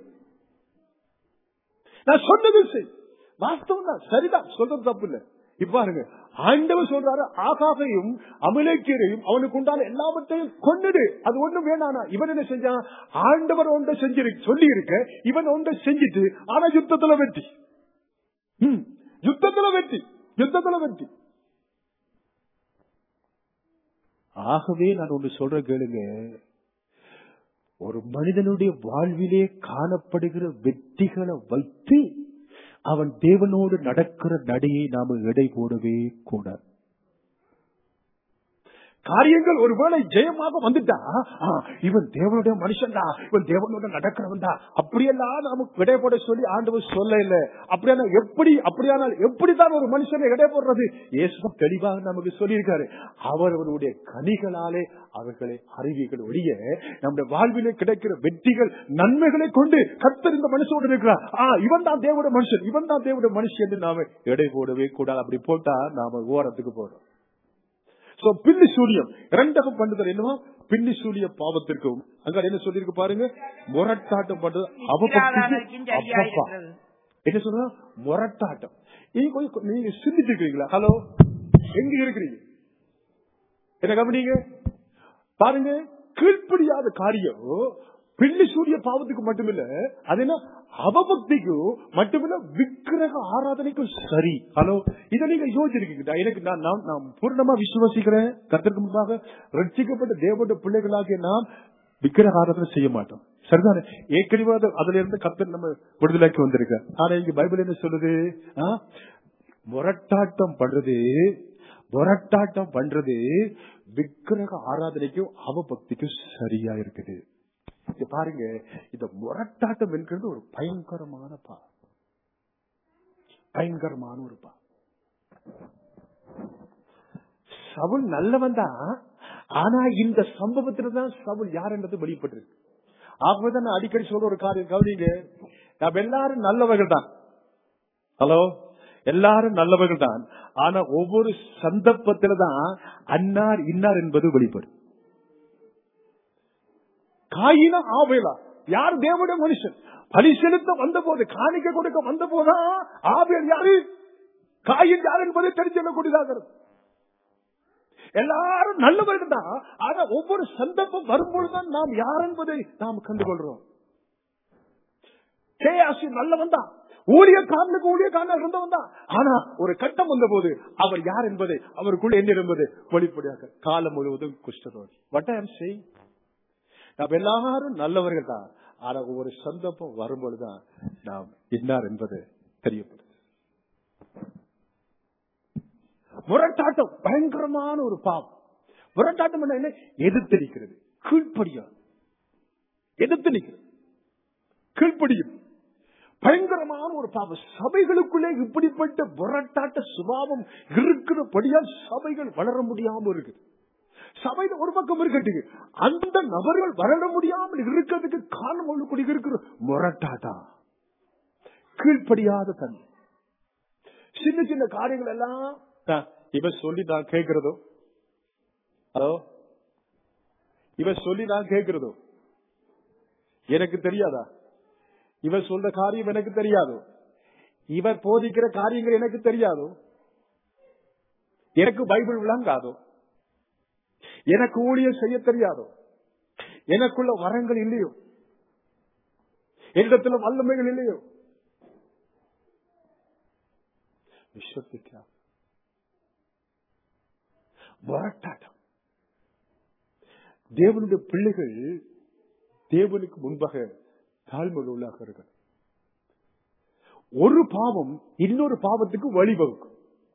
நான் சொன்னது செய் வாஸ்தவம் தான் சரிதான் சொல்றது தப்பு இல்ல இப்ப பாருங்க ஆண்டவர் சொல்றாரு ஆகாகையும் அமலேக்கியரையும் அவனுக்கு உண்டான எல்லாவற்றையும் கொண்டுடு அது ஒண்ணும் வேணானா இவன் என்ன செஞ்சான் ஆண்டவர் ஒன்றை செஞ்சிரு சொல்லி இருக்க இவன் ஒன்றை செஞ்சுட்டு ஆனா யுத்தத்துல வெற்றி ம், யுத்தத்துல வெற்றி யுத்தத்துல வெற்றி ஆகவே நான் ஒன்று சொல்ற கேளுங்க ஒரு மனிதனுடைய வாழ்விலே காணப்படுகிற வெற்றிகளை வைத்து அவன் தேவனோடு நடக்கிற நடையை நாம எடை போடவே கூடாது காரியங்கள் ஒருவேளை ஜெயமாக வந்துட்டா ஆ, இவன் தேவனுடைய மனுஷன்டா இவன் தேவனோட நடக்கிறவன் தான் அப்படியெல்லாம் நமக்கு இடை போட சொல்லி ஆண்டவர் சொல்ல இல்ல அப்படியான எப்படி அப்படியானால் எப்படித்தான் ஒரு மனுஷனை இடை போடுறது இயேசு தெளிவாக நமக்கு சொல்லியிருக்காரு அவர் அவருடைய கனிகளாலே அவர்களை அறிவிகள் ஒழிய நம்முடைய வாழ்விலே கிடைக்கிற வெற்றிகள் நன்மைகளை கொண்டு கர்த்தர் இந்த மனுஷனோடு இருக்கிறார் ஆ இவன் தான் தேவனுடைய மனுஷன் இவன் தான் தேவனுடைய மனுஷன் என்று நாம எடை போடவே கூடாது அப்படி போட்டா நாம ஓரத்துக்கு போறோம் சோ பின்னி சூரியம் இரண்டகம் பண்ணுதல் என்னவோ பின்னி சூரிய பாவத்திற்கும் அங்க என்ன சொல்லியிருக்கு பாருங்க முரட்டாட்டம் பண்றது இல்லாதவனுக்கும் அவபக்திக்கும் அப்பப்பா. சரியாயிருக்கிறது. என்ன சொல்ற முரட்டாட்டம் நீங்க கொஞ்சம் நீங்க சிந்திட்டு இருக்கீங்களா ஹலோ எங்க இருக்கிறீங்க என்ன கவனிங்க பாருங்க கீழ்ப்படியாத காரியம் பிள்ளை சூரிய பாவத்துக்கு மட்டுமில்ல அது என்ன அவபக்திக்கும் மட்டுமில்ல விக்கிரக ஆராதனைக்கும் சரி ஹலோ இதை நீங்க யோசிச்சிருக்கீங்க எனக்கு நான் நான் நான் பூர்ணமா விசுவாசிக்கிறேன் கத்திற்கு முன்பாக ரட்சிக்கப்பட்ட தேவனுடைய பிள்ளைகளாகிய நாம் விக்கிரக ஆராதனை செய்ய மாட்டோம் சரிதானே ஏற்கனவே அது- அதுல இருந்து கத்தர் நம்ம விடுதலைக்கு வந்திருக்க ஆனா இங்க பைபிள் என்ன சொல்லுது ஆ? முரட்டாட்டம் பண்றது முரட்டாட்டம் பண்றது விக்கிரக ஆராதனைக்கும் அவபக்திக்கும் சரியா இருக்குது இங்க பாருங்க இந்த முரட்டாட்டம் என்கிறது ஒரு பயங்கரமான பா பயங்கரமான ஒரு பா சவுல் நல்லவன் தான் ஆனா இந்த சம்பவத்துல தான் சவுல் யாருன்றது வெளிப்பட்டிருக்கு ஆகவேதான் நான் அடிக்கடி சொல்ற ஒரு காரியம் கவனிங்க நம்ம எல்லாரும் நல்லவர்கள் தான் ஹலோ எல்லாரும் நல்லவர்கள் தான் ஆனா ஒவ்வொரு சந்தர்ப்பத்துல தான் அன்னார் இன்னார் என்பது வெளிப்படும் காயினா ஆவேலா யார் தேவனுடைய மனுஷன் பலி செலுத்த வந்த போது காணிக்க கொடுக்க வந்த போதா ஆவேல் யாரு காயின் யார் என்பதை தெரிஞ்சுள்ளக்கூடியதாக எல்லாரும் நல்லவர்கள் தான் ஆனா ஒவ்வொரு சந்தர்ப்பம் வரும்பொழுதுதான் நாம் யார் என்பதை நாம் கண்டுகொள்றோம் கேயாசி நல்லவன் தான் ஊழியக்காரனுக்கு ஊழியக்காரன் இருந்தவன் தான் ஆனா ஒரு கட்டம் வந்த போது அவர் யார் என்பதை அவருக்குள்ள என்ன என்பது வெளிப்படையாக காலம் முழுவதும் குஷ்டரோகி வட் ஐ செய்யும் நாம் எல்லாரும் நல்லவர்கள் தான் ஆனா ஒவ்வொரு சந்தர்ப்பம் வரும்பொழுதுதான் நாம் இன்னார் என்பது தெரியப்படுது முரட்டாட்டம் பயங்கரமான ஒரு பாவம் முரட்டாட்டம் என்ன என்ன எதிர்த்தளிக்கிறது கீழ்ப்படியா எதிர்த்து நிற்கிறது கீழ்ப்படியும் பயங்கரமான ஒரு பாவம் சபைகளுக்குள்ளே இப்படிப்பட்ட முரட்டாட்ட சுபாவம் இருக்கிறபடியால் சபைகள் வளர முடியாம இருக்குது சபையில ஒரு பக்கம் இருக்கட்டுங்க அந்த நபர்கள் வளர முடியாமல் இருக்கிறதுக்கு காரணம் ஒன்று இருக்கிற முரட்டாட்டா கீழ்ப்படியாத தன்மை சின்ன சின்ன காரியங்கள் எல்லாம் ஆ, இவ சொல்லி நான் கேட்கிறதோ ஹலோ இவ சொல்லி நான் கேட்கிறதோ எனக்கு தெரியாதா இவர் சொல்ற காரியம் எனக்கு தெரியாதோ இவர் போதிக்கிற காரியங்கள் எனக்கு தெரியாதோ எனக்கு பைபிள் விளங்காதோ எனக்கு ஊழியம் செய்ய தெரியாதோ எனக்குள்ள வரங்கள் இல்லையோ என்னிடத்துல வல்லமைகள் இல்லையோ விஸ்வசிக்கா முரட்டாட்டம் தேவனுடைய பிள்ளைகள் தேவனுக்கு முன்பாக தாழ்மையில் உள்ளாகிறார்கள் ஒரு பாவம் இன்னொரு பாவத்துக்கு வழிவகுக்கும்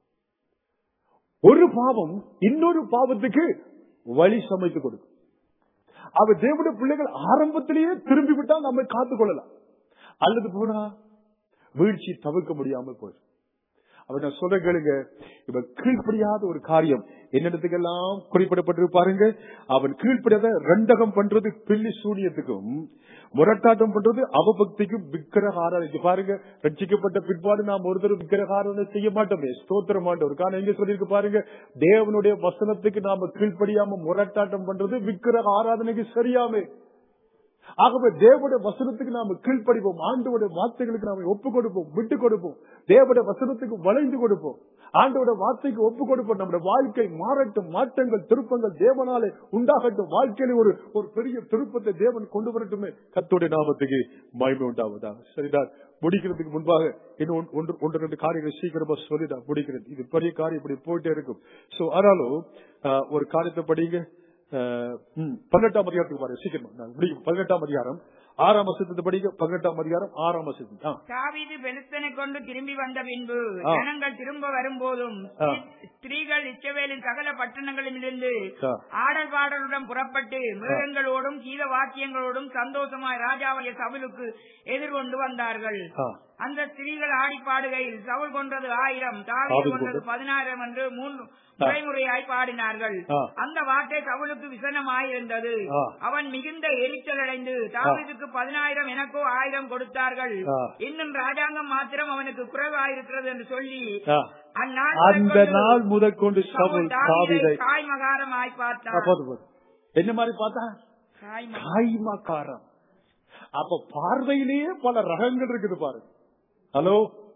ஒரு பாவம் இன்னொரு பாவத்துக்கு வழி சமைத்து கொடுக்கும் அவ தேவனுடைய பிள்ளைகள் ஆரம்பத்திலேயே திரும்பி விட்டால் நம்மை காத்துக் கொள்ளலாம் அல்லது போனா வீழ்ச்சி தவிர்க்க முடியாமல் போயிடும் அவர் நான் சொல்ல கேளுங்க இப்ப கீழ்ப்படியாத ஒரு காரியம் என்னிடத்துக்கெல்லாம் குறிப்பிடப்பட்டு பாருங்க அவன் கீழ்ப்படியாத ரெண்டகம் பண்றது பில்லி சூனியத்துக்கும் முரட்டாட்டம் பண்றது அவபக்திக்கும் விக்கிரக ஆராதனை பாருங்க ரட்சிக்கப்பட்ட பிற்பாடு நாம் ஒருத்தர் விக்கிரக ஆராதனை செய்ய மாட்டோமே ஸ்தோத்திர மாட்டோம் காரணம் எங்க சொல்லியிருக்கு பாருங்க தேவனுடைய வசனத்துக்கு நாம கீழ்ப்படியாம முரட்டாட்டம் பண்றது விக்கிரக ஆராதனைக்கு சரியாமே ஆகவே தேவனுடைய வசனத்துக்கு நாம கீழ்ப்படிப்போம் ஆண்டோட வார்த்தைகளுக்கு நாம ஒப்பு கொடுப்போம் விட்டு கொடுப்போம் தேவனுடைய வசனத்துக்கு வளைந்து கொடுப்போம் ஆண்டோட வார்த்தைக்கு ஒப்பு கொடுப்போம் நம்முடைய வாழ்க்கை மாறட்டும் மாற்றங்கள் திருப்பங்கள் தேவனாலே உண்டாகட்டும் வாழ்க்கையில ஒரு ஒரு பெரிய திருப்பத்தை தேவன் கொண்டு வரட்டுமே கத்தோடைய நாமத்துக்கு மகிமை உண்டாவதா சரிதான் முடிக்கிறதுக்கு முன்பாக இன்னும் ஒன்று- ஒன்று ஒன்று ரெண்டு காரியங்களை சீக்கிரமா சொல்லிதான் முடிக்கிறது இது பெரிய காரியம் இப்படி போயிட்டே இருக்கும் சோ ஆனாலும் ஆஹ், ஒரு காரியத்தை படிங்க ஆஹ், ம், பதினெட்டாம் அதிகாரத்துக்கு பாருங்க சீக்கிரமா நான் முடியும் பதினெட்டாம் அதிகாரம் ஆறாம் வசனத்தை படிக்க பதினெட்டாம் அதிகாரம் ஆறாம் வசனம் ஆ. தாவீது பெலிஸ்தனை கொண்டு திரும்பி வந்த பின்பு ஆ. ஜனங்கள் திரும்ப வரும்போதும் ஆ. ஸ்திரீகள் இச்சவேலின் சகல பட்டணங்களிலிருந்து ஆ. ஆடல் பாடலுடன் புறப்பட்டு மிருகங்களோடும் கீத வாக்கியங்களோடும் சந்தோஷமாய் ராஜாவைய சவுலுக்கு எதிர்கொண்டு வந்தார்கள் ஆ. அந்த ஸ்திரீகள் ஆடி பாடுகையில் சவுல் கொன்றது ஆயிரம் தாவீது தாவீது கொன்றது கொன்றது பதினாயிரம் என்று மூன்று முறைமுறையாய் பாடினார்கள் ஆ. அந்த வார்த்தை சவுலுக்கு விசனமாயிருந்தது ஆ. அவன் மிகுந்த எரிச்சல் அடைந்து தாவீதுக்கு பதினாயிரம் எனக்கோ ஆயிரம் கொடுத்தார்கள் ஆ. இன்னும் ராஜாங்கம் மாத்திரம் அவனுக்கு குறைவாயிருக்கிறது என்று சொல்லி ஆ. அந்நாள் அந்த முதற்கொண்டு நாள் முதற்கொண்டு சவுல் சவுல் தாவீதை தாவிதை காய்மகாரமாய் பார்த்தான் போதும் போதும் என்ன மாதிரி பார்த்தா காய்ம- காய்மக்காரம் அப்ப பார்வையிலேயே பல ரகங்கள் இருக்குது பாருங்க ஹலோ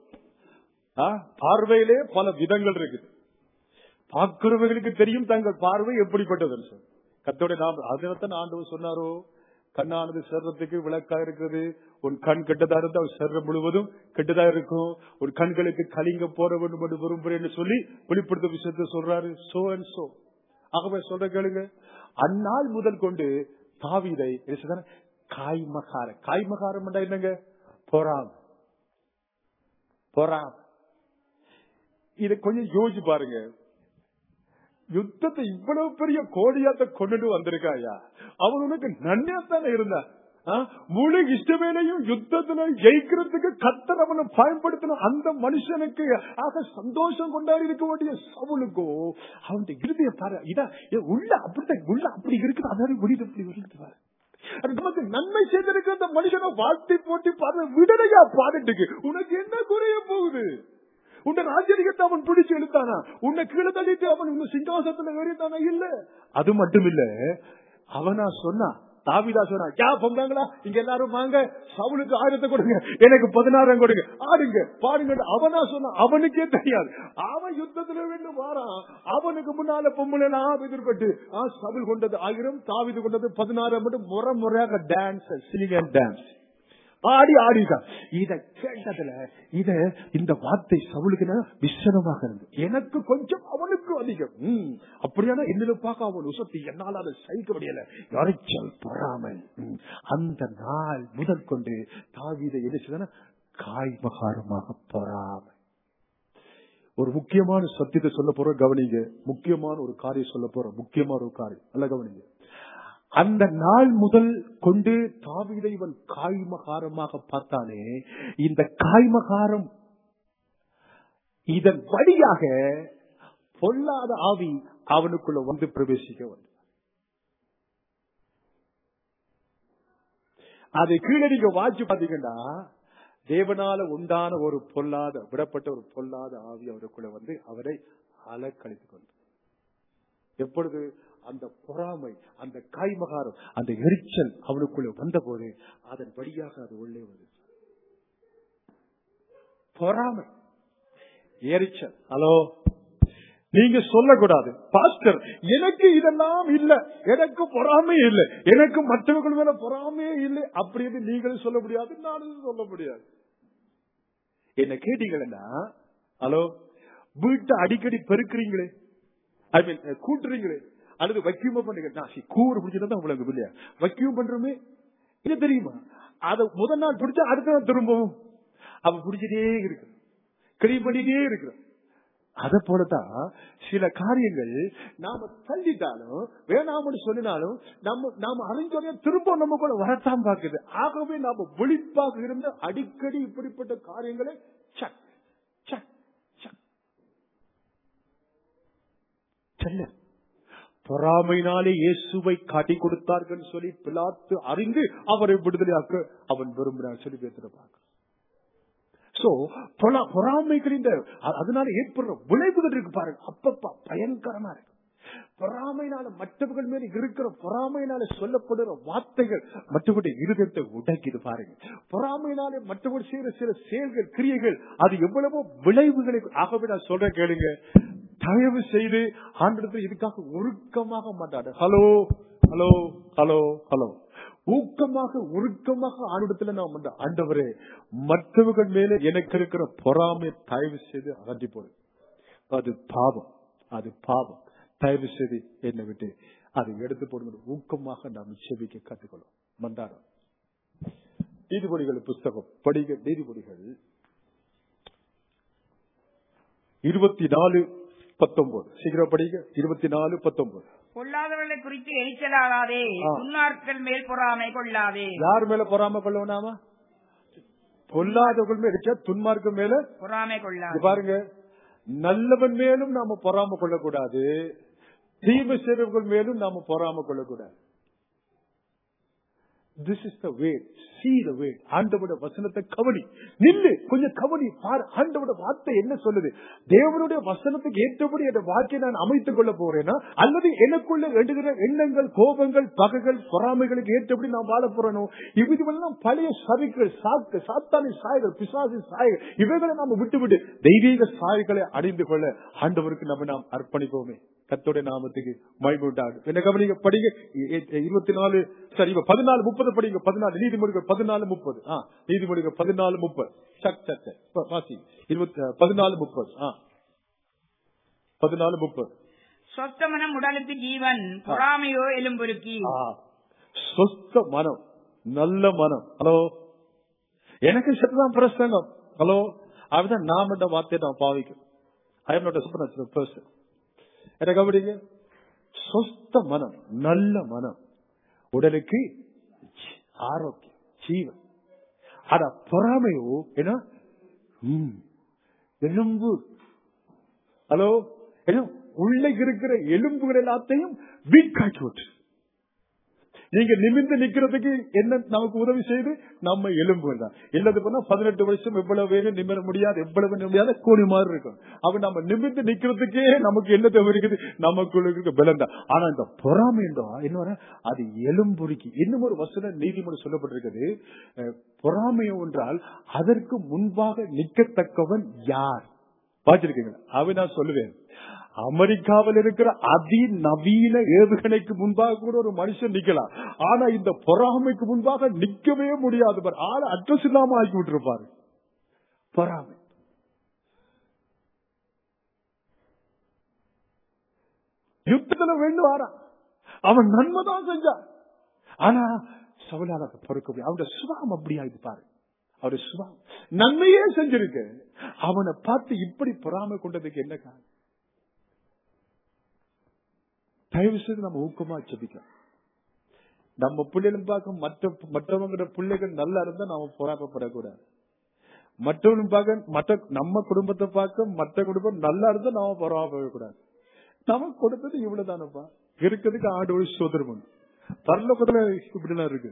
ஆ, பார்வையிலே பல விதங்கள் இருக்குது பார்க்கிறவர்களுக்கு தெரியும் தங்கள் பார்வை எப்படிப்பட்டதுன்னு சொல்லி கத்தோட நாம் அதனால்தான் ஆண்டவர் சொன்னாரோ கண்ணானது சர்றத்துக்கு விளக்கா இருக்கிறது உன் கண் கெட்டதா இருந்தா உன் சர்றம் முழுவதும் கெட்டதா இருக்கும் உன் கண்களுக்கு கலிங்க போற வேண்டும் என்று விரும்புறேன்னு சொல்லி வெளிப்படுத்த விஷயத்தை சொல்றாரு சோ அண்ட் சோ ஆகவே சொல்ற கேளுங்க அந்நாள் முதல் கொண்டு தாவீதை என்ன சொல்றாரு? காய்மகாரம் காய்மகாரம் என்றா என்னங்க பொறாம பொறாம இத கொஞ்சம் யோசிச்சு பாருங்க யுத்தத்தை இவ்வளவு பெரிய கோடியாத்த கொண்டுட்டு வந்திருக்காயா அவன் உனக்கு நன்மையாத்தானே இருந்தா ஆ? முழு இஷ்டவேலையும் யுத்தத்துல ஜெயிக்கிறதுக்கு கத்தர் அவனை பயன்படுத்தின அந்த மனுஷனுக்கு ஆக சந்தோஷம் கொண்டாடி இருக்க வேண்டிய சவுலுக்கோ அவன் இருதய பாரு இதா இது உள்ள அப்படித்தான் உள்ள அப்படி இருக்குது அதாவது வெளியில அப்படி வருது பாரு அது நமக்கு நன்மை செய்திருக்கிற அந்த மனுஷனை வாழ்த்தி போட்டி பாரு விடலையா பாடிட்டுக்கு உனக்கு என்ன குறைய போகுது உன்னை ராஜரிகத்தை அவன் பிடிச்சு இழுத்தானா உன்னை கீழே தள்ளிட்டு அவன் உன்னை சிங்காசத்துல ஏறித்தானா இல்ல அது மட்டும் இல்ல அவனா சொன்னா தாவிதா சொன்னா யா பொங்காங்களா இங்க எல்லாரும் வாங்க சவுலுக்கு ஆயிரத்தை கொடுங்க எனக்கு பதினாயிரம் கொடுங்க ஆடுங்க பாடுங்க அவனா சொன்னா அவனுக்கே தெரியாது அவன் யுத்தத்துல வேண்டு வாரான் அவனுக்கு முன்னால பொம்பளை நான் எதிர்பட்டு ஆ, சவுல் கொண்டது ஆயிரம் தாவிது கொண்டது பதினாயிரம் மட்டும் முறை முறையாக டான்ஸ் சிலிகன் டான்ஸ் ஆடி ஆடிதான் இத கேட்டதுல இத இந்த வார்த்தை சவுளுக்கு விசனமாக இருந்தது எனக்கு கொஞ்சம் அவனுக்கு அதிகம் ம், அப்படியான என்னில பார்க்க அவன் உசத்தி என்னால் அதை சகிக்க முடியல இறைச்சல் பொறாமல் ம், அந்த நாள் முதல் கொண்டு தாவீதை என்ன செய்தன காய்மகாரமாக பொறாமை ஒரு முக்கியமான சத்தியத்தை சொல்ல போறோம் கவனிங்க முக்கியமான ஒரு காரியம் சொல்ல போறோம் முக்கியமான ஒரு காரியம் நல்ல கவனிங்க அந்த நாள் முதல் கொண்டு தாவீதை இவன் காய்மகாரமாக பார்த்தானே இந்த காய்மகாரம் இதன் வழியாக பொல்லாத ஆவி அவனுக்குள்ள வந்து பிரவேசிக்க வந்து அதை கீழே நீங்க வாட்சி பாத்தீங்கன்னா தேவனால உண்டான ஒரு பொல்லாத விடப்பட்ட ஒரு பொல்லாத ஆவி அவருக்குள்ள வந்து அவரை அலக்கழித்துக் கொண்டு எப்பொழுது அந்த பொறாமை அந்த காய்மகாரம் அந்த எரிச்சல் அவனுக்குள்ள வந்தபோது அதன் வழியாக அது உள்ளே வருது பொறாமை எரிச்சல் ஹலோ நீங்க சொல்லக்கூடாது பாஸ்டர் எனக்கு இதெல்லாம் இல்ல எனக்கு பொறாமை இல்ல எனக்கு மற்றவர்கள் மேல பொறாமையே இல்லை அப்படின்னு நீங்களும் சொல்ல முடியாது நானும் சொல்ல முடியாது என்ன கேட்டீங்கன்னா ஹலோ வீட்டை அடிக்கடி பெருக்குறீங்களே ஐ மீன் கூட்டுறீங்களே அல்லது வக்கியூமா பண்ணுங்க நான் சி, கூறு பிடிச்சிருந்தா உங்களுக்கு இல்லையா வக்கியூம் பண்றோமே இது தெரியுமா அத முதல் நாள் பிடிச்சா அடுத்த நாள் திரும்பவும் அவ பிடிச்சிட்டே இருக்கு கிளீன் பண்ணிட்டே இருக்கிறோம் அத போலதான் சில காரியங்கள் நாம தள்ளிட்டாலும் வேணாம்னு சொல்லினாலும் நம்ம நாம அறிஞ்சோடனே திரும்ப நம்ம கூட வரத்தான் பார்க்குது ஆகவே நாம விழிப்பாக இருந்து அடிக்கடி இப்படிப்பட்ட காரியங்களை சக் சக் சக் செல்ல பொறாமையினாலே இயேசுவை காட்டி கொடுத்தார்கள் சொல்லி பிலாத்து அறிந்து அவரை விடுதலையாக்க அவன் விரும்பினார் சொல்லி பேசுற பார்க்க சோ பொறாமைகள் இந்த அ- அதனால ஏற்படுற விளைவுகள் இருக்கு பாருங்க அப்பப்பா பயங்கரமா இருக்கு பொறாமையினால மற்றவர்கள் மேல இருக்கிற பொறாமையினால சொல்லப்படுற வார்த்தைகள் மற்றவருடைய இருதயத்தை உடைக்குது பாருங்க பொறாமையினாலே மற்றவர் செய்யற சில செயல்கள் கிரியைகள் அது எவ்வளவோ விளைவுகளை ஆகவே நான் சொல்றேன் கேளுங்க தயவு செய்து ஆண்டத்தில் இதுக்காக ஒழுக்கமாக மாட்டாடு ஹலோ ஹலோ ஹலோ ஹலோ ஊக்கமாக உருக்கமாக ஆண்டிடத்துல நாம் வந்து ஆண்டவரே மற்றவர்கள் மேல எனக்கு இருக்கிற பொறாமை தயவு செய்து அகற்றி போடு அது பாவம் அது பாவம் தயவு செய்து என்னை விட்டு அதை எடுத்து போடுங்க ஊக்கமாக நாம் செவிக்க கற்றுக்கொள்ளும் மந்தாரம் நீதிபதிகள் புஸ்தகம் படிக நீதிபதிகள் இருபத்தி நாலு பத்தொன்பது சீக்கிரம் படிங்க இருபத்தி நாலு பத்தொன்பது பொல்லாதவர்களை குறித்து எரிச்சலாகாதே ஆ. முன்னாட்கள் மேல் பொறாமை கொள்ளாதே யார் மேல பொறாம கொள்ளவனாமா பொல்லாதவர்கள் மேல இருக்க துன்மார்க்கம் மேல பொறாமை இங்க கொள்ளாதே பாருங்க நல்லவன் மேலும் நாம பொறாம கொள்ளக்கூடாது தீமை செய்றவர்கள் மேலும் நாம பொறாம கொள்ளக்கூடாது this is the way see the way ஆண்டவோட வசனத்தை கவனி நில்லு கொஞ்சம் கவனி பார் ஆண்டவோட வார்த்தை என்ன சொல்லுது தேவனுடைய வசனத்துக்கு ஏற்றபடி அந்த வாக்கை நான் அமைத்துக் கொள்ள போறேனா அல்லது எனக்குள்ள எழுதுகிற எண்ணங்கள் கோபங்கள் பகைகள் பொறாமைகளுக்கு ஏற்றபடி நான் வாழ போறேனோ இதுவெல்லாம் பழைய சதிகள் சாக்கு சாத்தானி சாய்கள் பிசாசி சாய்கள் இவைகளை நாம விட்டுவிட்டு தெய்வீக சாய்களை அடைந்து கொள்ள ஆண்டவருக்கு நம்ம நாம் அர்ப்பணிப்போமே கத்தோட நாமத்துக்கு மயமுண்டாகும் என்ன கவனிங்க படிங்க இ- இ- இருபத்தி நாலு சரி இப்ப பதினாலு முப்பது படிங்க பதினாலு நீதிமொழிகள் பதினாலு முப்பது ஆ நீதிமொழிகள் பதினாலு முப்பது சக் சக் சக். ப- வாசி இருபத்தி பதினாலு முப்பது ஆ பதினாலு முப்பது சொத்தமனம் உடலுக்கு ஜீவன் பொறாமையோ எலும்புருக்கி ஆ, சொஸ்த மனம் நல்ல மனம் ஹலோ எனக்கு சரிதான் பிரசங்கம் ஹலோ அதுதான் நாம் என்ற வார்த்தையை நான் பாவிக்கும் I am not super person என்ன கவனிங்க சொஸ்த மனம் நல்ல மனம் உடலுக்கு ஜீ- ஆரோக்கியம் ஜீவன் ஆனா பொறாமையோ என்ன ம், எலும்பு ஹலோ என்ன உள்ள இருக்கிற எலும்புகள் எல்லாத்தையும் வீக்காக்கி விட்டு நீங்க நிமிர்ந்து நிக்கிறதுக்கு என்ன நமக்கு உதவி செய்து நம்ம எலும்புகள் தான் இல்லது போனா பதினெட்டு வருஷம் எவ்வளவு வேணும் நிமிர முடியாது எவ்வளவு நிமிர முடியாத கோடி மாதிரி இருக்கும் அப்ப நம்ம நிமிர்ந்து நிக்கிறதுக்கே நமக்கு என்ன தேவை இருக்குது நமக்குள்ள இருக்க பலம் தான் ஆனா இந்த பொறாமை என்றா என்ன வர? அது எலும்புரிக்கு இன்னும் ஒரு வசன நீதிமன்றம் சொல்லப்பட்டிருக்குது அஹ், பொறாமை என்றால் அதற்கு முன்பாக நிற்கத்தக்கவன் யார் பாத்திருக்கீங்களா அவ நான் சொல்லுவேன் அமெரிக்காவில் இருக்கிற அதிநவீன ஏவுகணைக்கு முன்பாக கூட ஒரு மனுஷன் நிக்கலாம் ஆனா இந்த பொறாமைக்கு முன்பாக நிக்கவே முடியாது பாரு ஆள அட்ரஸ் இல்லாம ஆக்கி விட்டுருப்பாரு பொறாமை யுத்தத்துல வேண்டும் வாரா அவன் நன்மைதான் செஞ்சான் ஆனா சவலால பொறுக்க முடியும் அவருடைய சுபாவம் அப்படியா இது பாரு அவருடைய சுபாவம் நன்மையே செஞ்சிருக்கு அவனை பார்த்து இப்படி பொறாமை கொண்டதுக்கு என்ன காரணம் தயவு செய்து நம்ம ஊக்கமா ஜெபிக்கலாம் நம்ம பிள்ளைகளும் பார்க்க மற்ற மற்றவங்களோட பிள்ளைகள் நல்லா இருந்தா நாம பொறாமப்படக்கூடாது மற்றவங்களும் பார்க்க மற்ற நம்ம குடும்பத்தை பார்க்க மற்ற குடும்பம் நல்லா இருந்தா நாம பொறாமப்படக்கூடாது நமக்கு கொடுத்தது இவ்வளவுதானப்பா இருக்கிறதுக்கு ஆடு ஒரு சோதரம் பரலோகத்துல இப்படிலாம் இருக்கு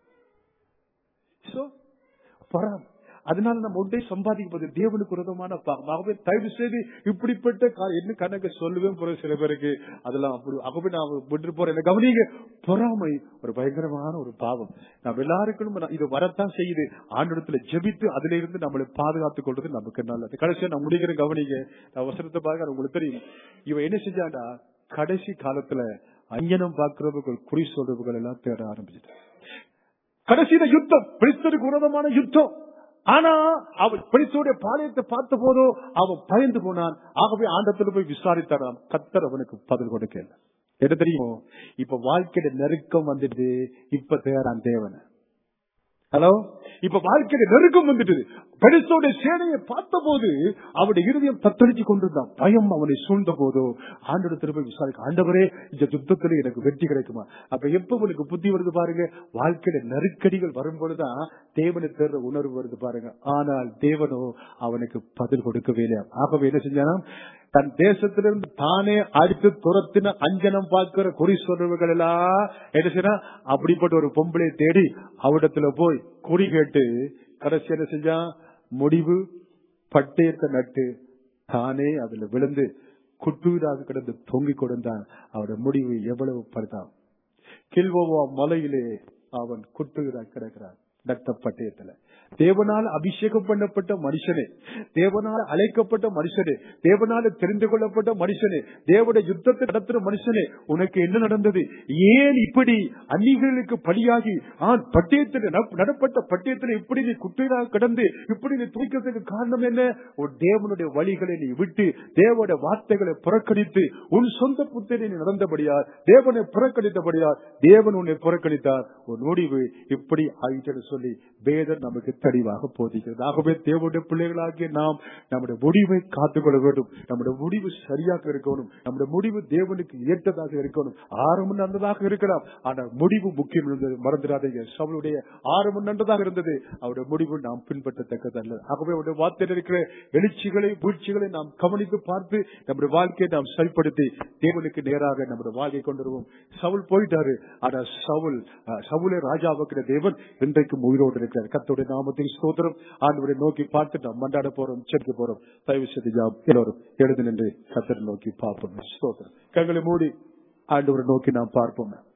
So, பொறாமை அதனால நம்ம ஒன்றே சம்பாதிப்பது தேவனுக்கு விரோதமான பாவம். ஆகவே தயவு செய்து இப்படிப்பட்ட கா- என்ன கணக்கு சொல்லுவேன் போற சில பேருக்கு அதெல்லாம் அப்படி ஆகவே நான் விட்டு போறேன் என்ன கவனிங்க பொறாமை ஒரு பயங்கரமான ஒரு பாவம் நம்ம எல்லாருக்கும் நான் இது வரத்தான் செய்யுது ஆண்டிடத்துல ஜெபித்து அதுல இருந்து நம்மளை பாதுகாத்துக் கொள்றது நமக்கு நல்லது கடைசியா நான் முடிக்கிறேன் கவனிங்க நான் வசனத்தை பார்க்க உங்களுக்கு தெரியும் இவன் என்ன செஞ்சாண்டா கடைசி காலத்துல அஞ்சனம் பார்க்கிறவர்கள் குறி சொல்றவர்கள் எல்லாம் தேட ஆரம்பிச்சிட்டு கடைசியில யுத்தம் பிரிஸ்தருக்கு விரோதமான யுத்தம் ஆனா அவன் பிரிஸ்துடைய பாளையத்தை பார்த்த போதோ அவன் பயந்து போனான் ஆகவே ஆண்டத்துல போய் விசாரித்தாராம் கத்தர் அவனுக்கு பதில் கொடுக்கல என்ன தெரியுமோ இப்ப வாழ்க்கையில நெருக்கம் வந்துட்டு இப்ப தேரான் தேவனை ஹலோ இப்ப வாழ்க்கையில நெருக்கம் வந்துட்டு பெருசோட சேனையை பார்த்த போது அவருடைய இருதயம் தத்தளிச்சு கொண்டிருந்தான் பயம் அவனை சூழ்ந்த போதோ ஆண்டோட திரும்ப விசாரிக்க ஆண்டவரே இந்த யுத்தத்துல எனக்கு வெற்றி கிடைக்குமா அப்ப எப்ப உனக்கு புத்தி வருது பாருங்க வாழ்க்கையில நெருக்கடிகள் வரும்பொழுதுதான் தேவனை தேர்ற உணர்வு வருது பாருங்க ஆனால் தேவனோ அவனுக்கு பதில் கொடுக்கவே இல்லையா ஆகவே என்ன செஞ்சானா தன் தேசத்திலிருந்து தானே அடித்து துரத்தின அஞ்சனம் பார்க்கிற குறி சொல்றவர்கள் எல்லாம் என்ன செய்யறா அப்படிப்பட்ட ஒரு பொம்பளை தேடி அவரிடத்துல போய் குறி கேட்டு கடைசி என்ன செஞ்சான் முடிவு பட்டயத்தை நட்டு தானே அதுல விழுந்து குட்டுவீடாக கிடந்து தொங்கிக் கொடுந்தான் அவருடைய முடிவு எவ்வளவு படுத்தான் கில்வோவா மலையிலே அவன் குட்டுவீடாக கிடக்கிறான் நட்ட பட்டயத்துல தேவனால் அபிஷேகம் பண்ணப்பட்ட மனுஷனே தேவனால் அழைக்கப்பட்ட மனுஷனே தேவனால தெரிந்து கொள்ளப்பட்ட மனுஷனே தேவனுடைய யுத்தத்தை நடத்துற மனுஷனே உனக்கு என்ன நடந்தது ஏன் இப்படி அந்நிகளுக்கு பலியாகி ஆண் பட்டயத்தில் நட- நடப்பட்ட பட்டயத்தில் இப்படி நீ குட்டையாக கிடந்து இப்படி நீ துணிக்கிறதுக்கு காரணம் என்ன உன் தேவனுடைய வழிகளை நீ விட்டு தேவனுடைய வார்த்தைகளை புறக்கணித்து உன் சொந்த புத்தனை நீ நடந்தபடியார் தேவனை புறக்கணித்தபடியார் தேவன் உன்னை புறக்கணித்தார் உன் முடிவு இப்படி ஆயிட்டு சொல்லி வேதம் நமக்கு தெளிவாக போதிக்கிறது ஆகவே தேவனுடைய பிள்ளைகளாகிய நாம் நம்முடைய முடிவை காத்துக்கொள்ள வேண்டும் நம்முடைய முடிவு சரியாக இருக்கணும் நம்முடைய முடிவு தேவனுக்கு ஏற்றதாக இருக்கணும் ஆரம்பம் நல்லதாக இருக்கலாம் ஆனால் முடிவு முக்கியம் இருந்தது மறந்துடாதீங்க சவுளுடைய ஆரம்பம் நல்லதாக இருந்தது அவருடைய முடிவு நாம் பின்பற்றத்தக்கதல்ல ஆகவே அவருடைய வார்த்தையில் இருக்கிற எழுச்சிகளை வீழ்ச்சிகளை நாம் கவனித்து பார்த்து நம்முடைய வாழ்க்கையை நாம் சரிப்படுத்தி தேவனுக்கு நேராக நம்முடைய வாழ்க்கை கொண்டு வருவோம் சவுல் போயிட்டாரு ஆனா சவுல் அஹ், சவுலே ராஜாவுக்கிற தேவன் இன்றைக்கும் உயிரோடு இருக்கிறார் கர்த்தருடைய நாமத்தின் ஸ்தோத்திரம் ஆண்டவரை நோக்கி பார்த்து நாம் மண்டாட போறோம் செலுத்த போறோம் தயவு செய்து நாம் எல்லோரும் எழுந்து நின்று கத்தரை நோக்கி பார்ப்போம் ஸ்தோத்திரம் கண்களை மூடி ஆண்டவரை நோக்கி நாம் பார்ப்போம்